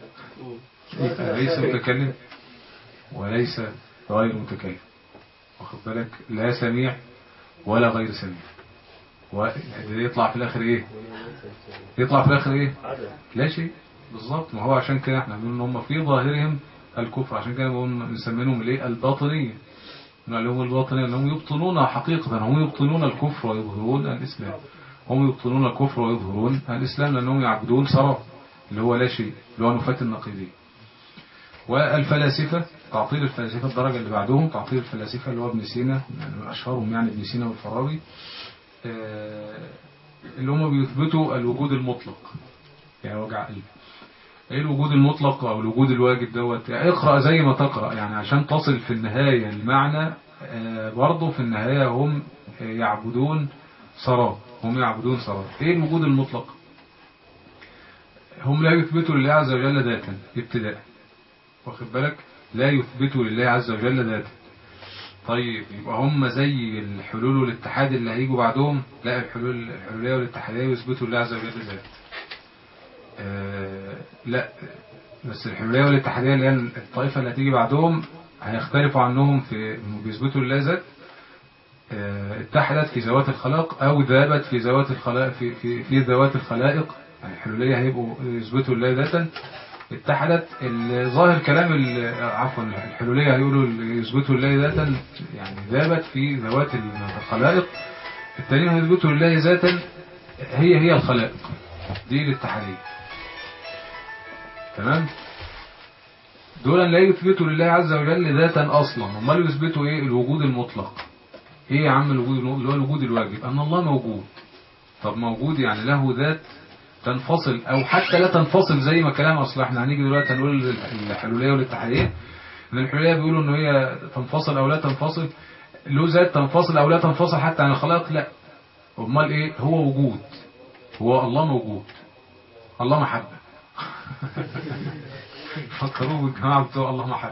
[SPEAKER 2] ليس متكلم وليس غير متكلم واخد بالك لا سميع ولا غير سميع ويطلع في الاخر ايه يطلع في الاخر ايه
[SPEAKER 3] عدم
[SPEAKER 2] لا شيء بالظبط ما هو عشان كده احنا بنقول ان هم في ظاهرهم الكفر عشان كده بنقول مسمينهم الايه الباطنيه نقول لهم الباطنيه انهم يبطنون حقيقه هم يبطنون الكفر ويظهرون الاسلام هم يبطنون الكفر ويظهرون الاسلام لانهم يعبدون سراب اللي هو لا شيء اللي هو نفاة النقيضين والفلاسفة تعطيل الفلاسفة الدرجة اللي بعدهم تعطيل الفلاسفة اللي هو ابن سينا يعني من أشهرهم يعني ابن سينا والفارابي آه، اللي هم بيثبتوا الوجود المطلق يعني وجع قلب ايه الوجود المطلق او الوجود الواجب دوت يعني اقرأ زي ما تقرأ يعني عشان تصل في النهاية المعنى آه، برضه في النهاية هم يعبدون سراب هم يعبدون سراب ايه الوجود المطلق هم لا يثبتوا لله عز وجل ذاتا ابتداء واخد بالك لا يثبتوا لله عز وجل ذاتا طيب يبقى هم زي الحلول والاتحاد اللي هيجوا بعدهم لا الحلول الحلولية والاتحادية يثبتوا لله عز وجل ذات آه لا بس الحلولية والاتحادية اللي هي الطائفة اللي هتيجي بعدهم هيختلفوا عنهم في إنه بيثبتوا لله ذات آه، اتحدت في ذوات الخلق او ذابت في ذوات الخلائق في في في ذوات الخلائق يعني الحلولية هيبقوا يثبتوا لله ذاتا اتحدت ظاهر كلام ال- عفوا الحلولية هيقولوا ال- يثبتوا لله ذاتا يعني ذابت في ذوات الخلائق التانيين هيثبتوا لله ذاتا هي هي الخلائق دي الاتحادية تمام دول لا يثبتوا لله عز وجل ذاتا اصلا امال يثبتوا ايه الوجود المطلق ايه يا عم الوجود الم- اللي هو الوجود الواجب ان الله موجود طب موجود يعني له ذات تنفصل او حتى لا تنفصل زي ما كلام اصل احنا هنيجي دلوقتي هنقول الحلوليه والاتحاديه ان الحلوليه بيقولوا ان هي تنفصل او لا تنفصل له ذات تنفصل او لا تنفصل حتى عن الخلائق لا امال ايه هو وجود هو الله موجود الله محبه فكروا بالجماعه بتوع الله محبه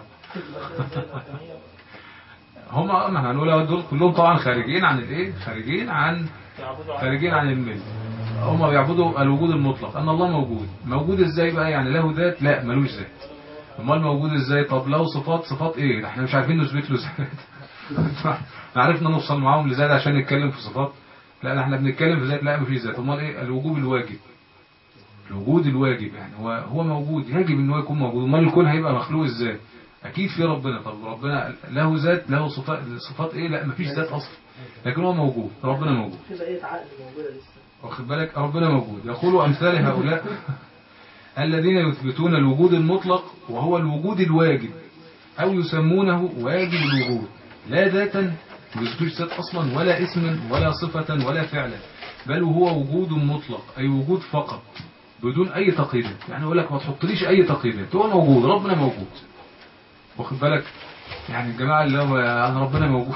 [SPEAKER 2] هم ما احنا هنقول دول كلهم طبعا خارجين عن الايه خارجين عن
[SPEAKER 3] يعبدوا على
[SPEAKER 2] خارجين عن المل هم بيعبدوا الوجود المطلق ان الله موجود موجود ازاي بقى يعني له ذات لا ملوش ذات امال موجود ازاي طب له صفات صفات ايه ده احنا مش عارفين نثبت له ذات احنا عرفنا نوصل معاهم لذات عشان نتكلم في صفات لا ده احنا بنتكلم في ذات لا مفيش ذات امال ايه الوجوب الواجب الوجود الواجب يعني هو هو موجود يجب ان هو يكون موجود امال الكون هيبقى مخلوق ازاي اكيد في ربنا طب ربنا له ذات له صفات صفات ايه لا مفيش ذات اصلا لكن هو موجود ربنا موجود
[SPEAKER 5] في بقية عقل موجودة لسه
[SPEAKER 2] واخد بالك ربنا موجود يقول أمثال هؤلاء الذين يثبتون الوجود المطلق وهو الوجود الواجب أو يسمونه واجب الوجود لا ذاتا ما يثبتوش ذات أصلا ولا اسما ولا صفة ولا فعلا بل هو وجود مطلق أي وجود فقط بدون أي تقييدات يعني يقول لك ما تحطليش أي تقييدات هو موجود ربنا موجود واخد بالك يعني الجماعة اللي هو أنا ربنا موجود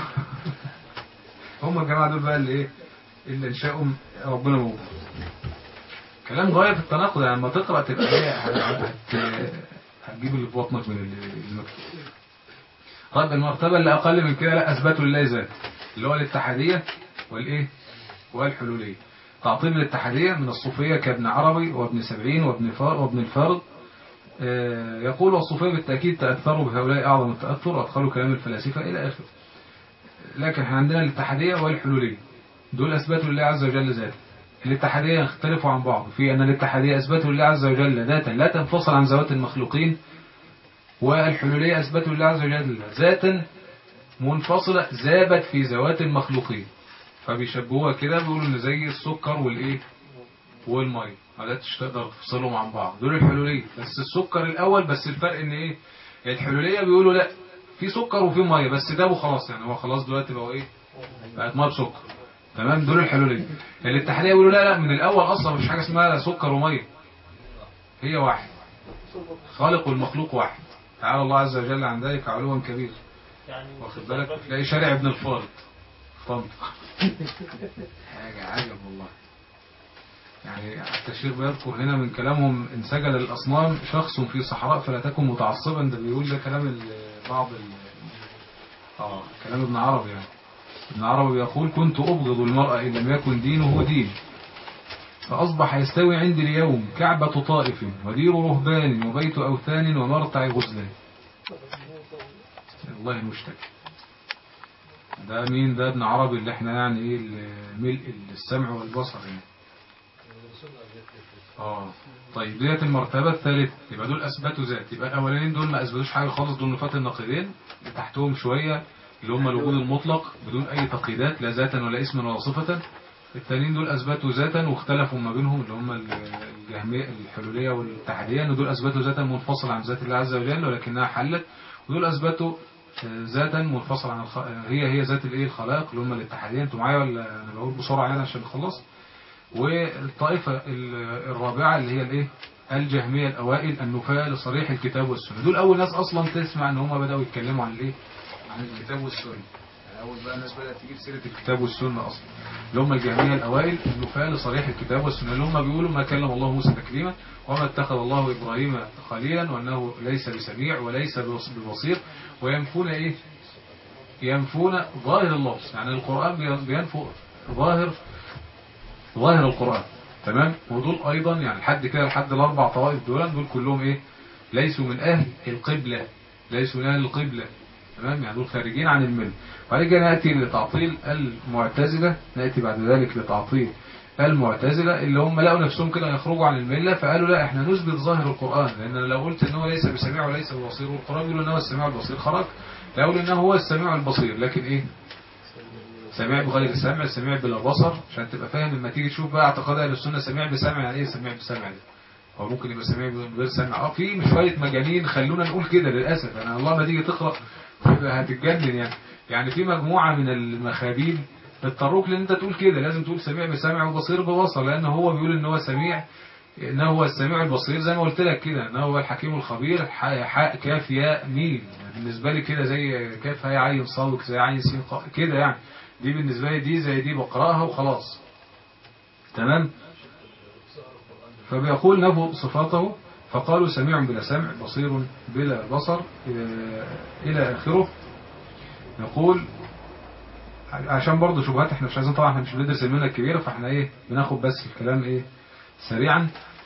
[SPEAKER 2] هم الجماعة دول بقى اللي إيه اللي انشأهم ربنا موجود كلام غاية في التناقض يعني لما تقرأ تبقى ايه هت- هت- هتجيب اللي في بطنك من ال- المكتوب طيب المرتبة اللي أقل من كده لا أثبتوا لله ذات اللي هو الاتحادية والإيه والحلولية تعطيل الاتحادية من الصوفية كابن عربي وابن سبعين وابن فار وابن الفارض آه، يقول والصوفية بالتأكيد تأثروا بهؤلاء أعظم التأثر وأدخلوا كلام الفلاسفة إلى آخره لكن احنا عندنا الاتحادية والحلولية دول أثبتوا لله عز وجل ذاته الاتحادية يختلفوا عن بعض في أن الاتحادية أثبتوا لله عز وجل ذاتا لا تنفصل عن ذوات المخلوقين والحلولية أثبتوا لله عز وجل ذاتا منفصلة ذابت في ذوات المخلوقين فبيشبهوها كده بيقولوا إن زي السكر والإيه والمية ما تقدر تفصلهم عن بعض دول الحلولية بس السكر الأول بس الفرق إن إيه الحلولية بيقولوا لا في سكر وفي مية بس ده خلاص يعني هو خلاص دلوقتي بقى إيه بقت ميه بسكر تمام دول الحلولية الاتحادية بيقولوا لا لا من الأول أصلا مفيش حاجة اسمها سكر ومية هي واحد خالق والمخلوق واحد تعالى الله عز وجل عن ذلك علوا كبير
[SPEAKER 3] يعني
[SPEAKER 2] واخد بالك تلاقي شارع ابن الفارض في طنطا حاجة عجب والله يعني حتى الشيخ بيذكر هنا من كلامهم إن سجد الأصنام شخص في صحراء فلا تكن متعصبا ده بيقول ده كلام ال- بعض ال- اه كلام ابن عربي يعني ابن عربي يقول كنت أبغض المرأة إن لم يكن دينه دين فأصبح يستوي عندي اليوم كعبة طائف ودير رهبان وبيت أوثان ومرتع غزلان الله المشتكي ده مين ده ابن عربي اللي احنا يعني ايه ملء السمع والبصر يعني اه طيب ديت المرتبة الثالثة يبقى دول اثبتوا ذات يبقى الاولانيين دول ما اثبتوش حاجة خالص دول نفات النقيضين اللي تحتهم شوية اللي هم الوجود المطلق بدون اي تقييدات لا ذاتا ولا اسما ولا صفة الثانيين دول اثبتوا ذاتا واختلفوا ما بينهم اللي هم الجهمية الحلولية والاتحادية ان دول اثبتوا ذاتا منفصلة عن ذات الله عز وجل ولكنها حلت ودول اثبتوا ذاتا منفصلة عن الخ... هي هي ذات الايه الخلائق اللي هم الاتحادية انتوا معايا ولا انا بقول بسرعة يعني عشان نخلص والطائفة ال- الرابعة اللي هي الايه الجهمية الأوائل النفاة لصريح الكتاب والسنة دول أول ناس أصلا تسمع إن هم بدأوا يتكلموا عن الايه عن الكتاب والسنة يعني أول بقى الناس بدأت تجيب سيرة الكتاب والسنة أصلا اللي هم الجهمية الأوائل النفاة لصريح الكتاب والسنة اللي هم بيقولوا ما كلم الله موسى تكليما وما اتخذ الله إبراهيم خليلا وأنه ليس بسميع وليس ببصير وينفون إيه ينفون ظاهر اللفظ يعني القرآن بي- بينفو ظاهر ظاهر القرآن تمام ودول أيضا يعني لحد كده لحد الأربع طوائف دول دول كلهم إيه ليسوا من أهل القبلة ليسوا من أهل القبلة تمام يعني دول خارجين عن الملة وبعد كده نأتي لتعطيل المعتزلة نأتي بعد ذلك لتعطيل المعتزلة اللي هم لقوا نفسهم كده يخرجوا عن الملة فقالوا لا احنا نثبت ظاهر القرآن لأن أنا لو قلت ان هو ليس بسميع وليس ببصير والقرآن بيقول ان هو السميع البصير خرج لا أقول انه هو السميع البصير لكن ايه سميع بغير سمع سميع بلا بصر عشان تبقى فاهم لما تيجي تشوف بقى اعتقاد اهل السنه سميع بسمع يعني ايه سميع بسمع ده هو ممكن يبقى سميع بغير سمع اه في شويه مجانين خلونا نقول كده للاسف انا والله ما تيجي تقرا تبقى هتتجنن يعني يعني في مجموعه من المخابيل اضطروك لان انت تقول كده لازم تقول سميع بسمع وبصير ببصر لان هو بيقول ان هو سميع انه هو السميع البصير زي ما قلت لك كده انه هو الحكيم الخبير حاء حاء كاف ياء ميم بالنسبه لي كده زي كاف هاء عين صاد زي عين سين قاف كده يعني دي بالنسبه لي دي زي دي بقراها وخلاص تمام فبيقول نفوا صفاته فقالوا سميع بلا سمع بصير بلا بصر إلى- إلى آخره يقول عشان برضه شبهات احنا مش عايزين طبعا احنا مش بندرس المنة الكبيرة فاحنا ايه بناخد بس الكلام ايه سريعا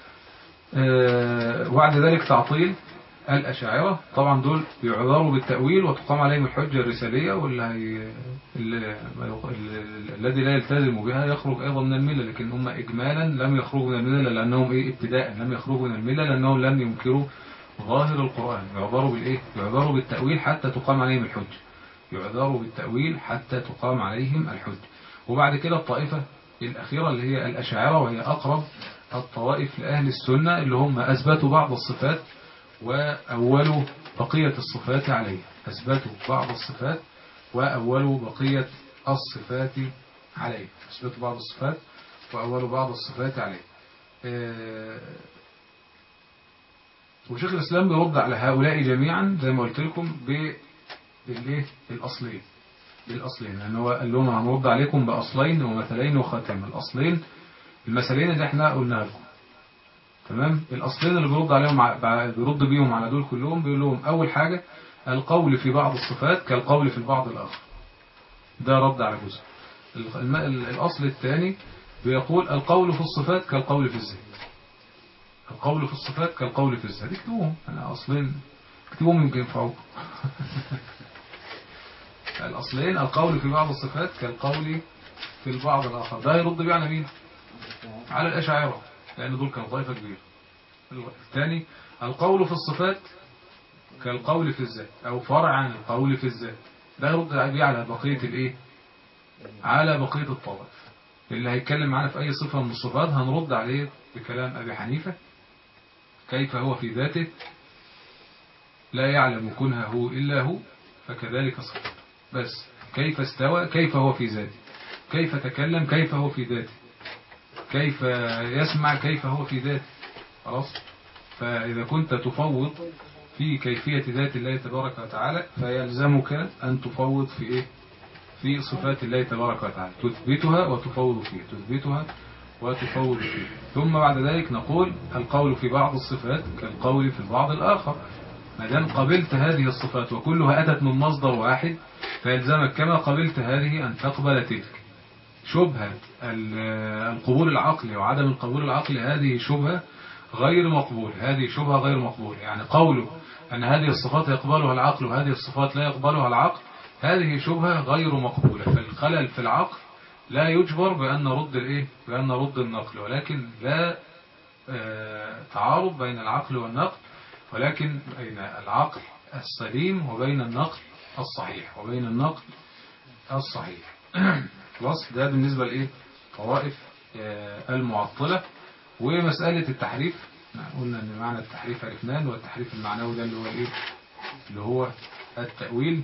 [SPEAKER 2] آه، وبعد ذلك تعطيل الأشاعرة طبعا دول يعذروا بالتأويل وتقام عليهم الحجة الرسالية واللي هي ال- ما يق- ال- الذي لا يلتزم بها يخرج أيضا من الملة لكن هم إجمالا لم يخرجوا من الملة لأنهم إيه ابتداء لم يخرجوا من الملة لأنهم لم ينكروا ظاهر القرآن يعذروا بالإيه يعذروا بالتأويل حتى تقام عليهم الحجة يعذروا بالتأويل حتى تقام عليهم الحجة وبعد كده الطائفة الأخيرة اللي هي الأشاعرة وهي أقرب الطوائف لأهل السنة اللي هم أثبتوا بعض الصفات وأولوا بقية الصفات عليه أثبتوا بعض الصفات وأولوا بقية الصفات عليه أثبتوا بعض الصفات وأولوا بعض الصفات عليه آه، وشيخ الإسلام بيرد على هؤلاء جميعا زي ما قلت لكم بالإيه الأصلين بالأصلين لأن هو قال لهم هنرد عليكم بأصلين ومثلين وخاتمة الأصلين المثلين اللي احنا قلنا لكم تمام الاصلين اللي بيرد عليهم ع- بع- بيرد بيهم على دول كلهم بيقول لهم اول حاجه القول في بعض الصفات كالقول في البعض الاخر ده رد على جزء ال- الم- ال- الاصل الثاني بيقول القول في الصفات كالقول في الذات القول في الصفات كالقول في الذات اكتبوهم انا اصلين اكتبوهم يمكن ينفعوكم الاصلين القول في بعض الصفات كالقول في البعض الاخر ده يرد بيه على مين على الاشاعره لان دول كانوا طائفه كبيره الثاني القول في الصفات كالقول في الذات او فرع عن القول في الذات ده يرد بيه على بقيه الايه على بقيه الطوائف اللي هيتكلم معانا في اي صفه من الصفات هنرد عليه بكلام ابي حنيفه كيف هو في ذاته لا يعلم كنهه الا هو فكذلك صفته بس كيف استوى كيف هو في ذاته كيف تكلم كيف هو في ذاته كيف يسمع كيف هو في ذاته خلاص فإذا كنت تفوض في كيفية ذات الله تبارك وتعالى فيلزمك أن تفوض في إيه في صفات الله تبارك وتعالى تثبتها وتفوض فيها تثبتها وتفوض فيها ثم بعد ذلك نقول القول في بعض الصفات كالقول في البعض الآخر ما دام قبلت هذه الصفات وكلها أتت من مصدر واحد فيلزمك كما قبلت هذه أن تقبل تلك شبهة ال- القبول العقلي وعدم القبول العقلي هذه شبهة غير مقبول هذه شبهة غير مقبول يعني قوله أن هذه الصفات يقبلها العقل وهذه الصفات لا يقبلها العقل هذه شبهة غير مقبولة فالخلل في العقل لا يجبر بأن نرد الإيه؟ بأن نرد النقل ولكن لا آه، تعارض بين العقل والنقل ولكن بين العقل السليم وبين النقل الصحيح وبين النقل الصحيح خلاص ده بالنسبة لإيه طوائف آه، المعطلة ومسألة التحريف قلنا ان معنى التحريف عرفناه والتحريف المعنوي ده اللي هو الايه اللي هو التأويل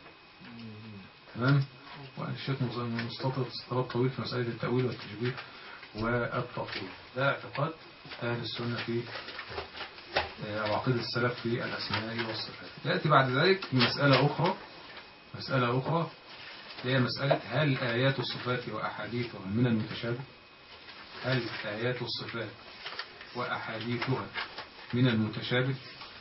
[SPEAKER 2] تمام والشيخ مستطرد استطراد طويل في مسألة التأويل والتشبيه والتفويض ده اعتقاد أهل السنة في آه، أو عقيدة السلف في الأسماء والصفات يأتي بعد ذلك مسألة أخرى مسألة أخرى هي مسألة هل آيات الصفات وأحاديثها من المتشابه هل آيات الصفات وأحاديثها من المتشابه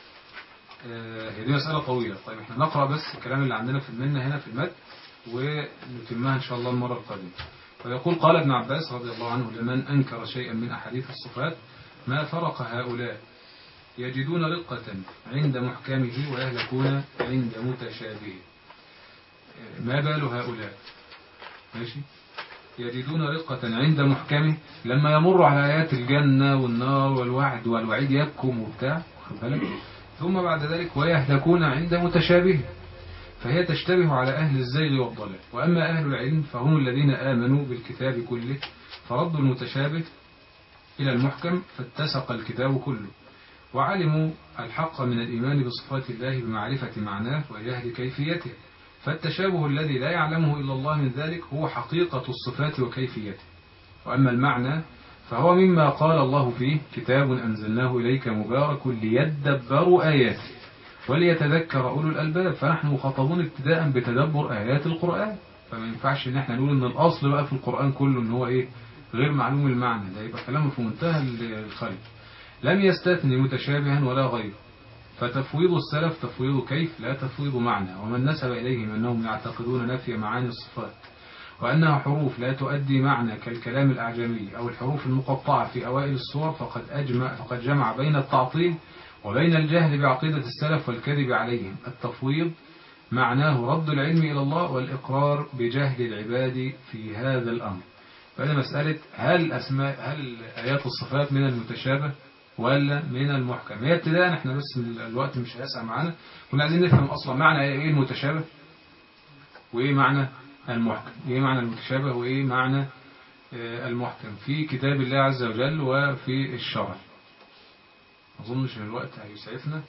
[SPEAKER 2] آه، هي دي مسألة طويلة طيب احنا نقرأ بس الكلام اللي عندنا في المنة هنا في المد ونتمها إن شاء الله المرة القادمة ويقول قال ابن عباس رضي الله عنه لمن أنكر شيئا من أحاديث الصفات ما فرق هؤلاء يجدون رقة عند محكمه ويهلكون عند متشابهه آه، ما بال هؤلاء ماشي يجدون رقة عند محكمه لما يمر على آيات الجنة والنار والوعد والوعيد يبكم وبتاع واخد بالك؟ ثم بعد ذلك ويهلكون عند متشابه فهي تشتبه على أهل الزيغ والضلال وأما أهل العلم فهم الذين آمنوا بالكتاب كله فردوا المتشابه إلى المحكم فاتسق الكتاب كله وعلموا الحق من الإيمان بصفات الله بمعرفة معناه وجهل كيفيته فالتشابه الذي لا يعلمه إلا الله من ذلك هو حقيقة الصفات وكيفيته وأما المعنى فهو مما قال الله فيه كتاب أنزلناه إليك مبارك ليدبروا آياته وليتذكر أولو الألباب فنحن مخاطبون ابتداء بتدبر آيات القرآن فما ينفعش إن احنا نقول إن الأصل بقى في القرآن كله إن هو إيه غير معلوم المعنى ده يبقى كلامه في منتهى الخلل لم يستثني متشابها ولا غيره فتفويض السلف تفويض كيف لا تفويض معنى ومن نسب إليهم أنهم يعتقدون نفي معاني الصفات وأنها حروف لا تؤدي معنى كالكلام الأعجمي أو الحروف المقطعة في أوائل السور فقد, أجمع فقد جمع بين التعطيل وبين الجهل بعقيدة السلف والكذب عليهم التفويض معناه رد العلم إلى الله والإقرار بجهل العباد في هذا الأمر فهذا مسألة هل أسماء هل آيات الصفات من المتشابه ولا من المحكم هي ابتداء احنا بس الوقت مش هيسع معانا كنا عايزين نفهم اصلا معنى ايه المتشابه وايه معنى المحكم ايه معنى المتشابه وايه معنى آه، المحكم في كتاب الله عز وجل وفي الشرع ما اظنش ان الوقت هيسعفنا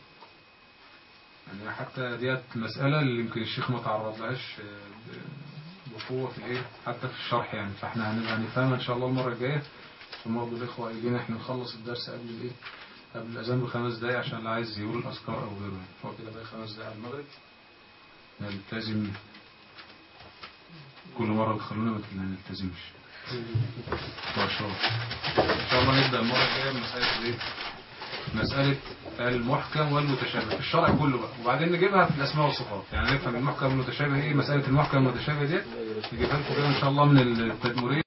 [SPEAKER 2] يعني حتى ديت مسألة اللي يمكن الشيخ ما تعرض لهاش آه، بقوة في الايه حتى في الشرح يعني فاحنا هنبقى نفهمها ان شاء الله المرة الجاية ثم برضه الإخوة قايلين احنا نخلص الدرس قبل الايه قبل الأذان بخمس دقايق عشان اللي عايز يقول الأذكار أو غيره هو كده بقى خمس دقايق على المغرب نلتزم كل مرة بتخلونا ما نلتزمش ما شاء الله ان شاء الله نبدا المره الجايه بمساله ايه مساله المحكم والمتشابه في الشرع كله بقى وبعدين نجيبها في الاسماء والصفات يعني نفهم المحكم والمتشابه ايه مساله المحكم والمتشابه دي نجيبها لكم كده ان شاء الله من التدمريه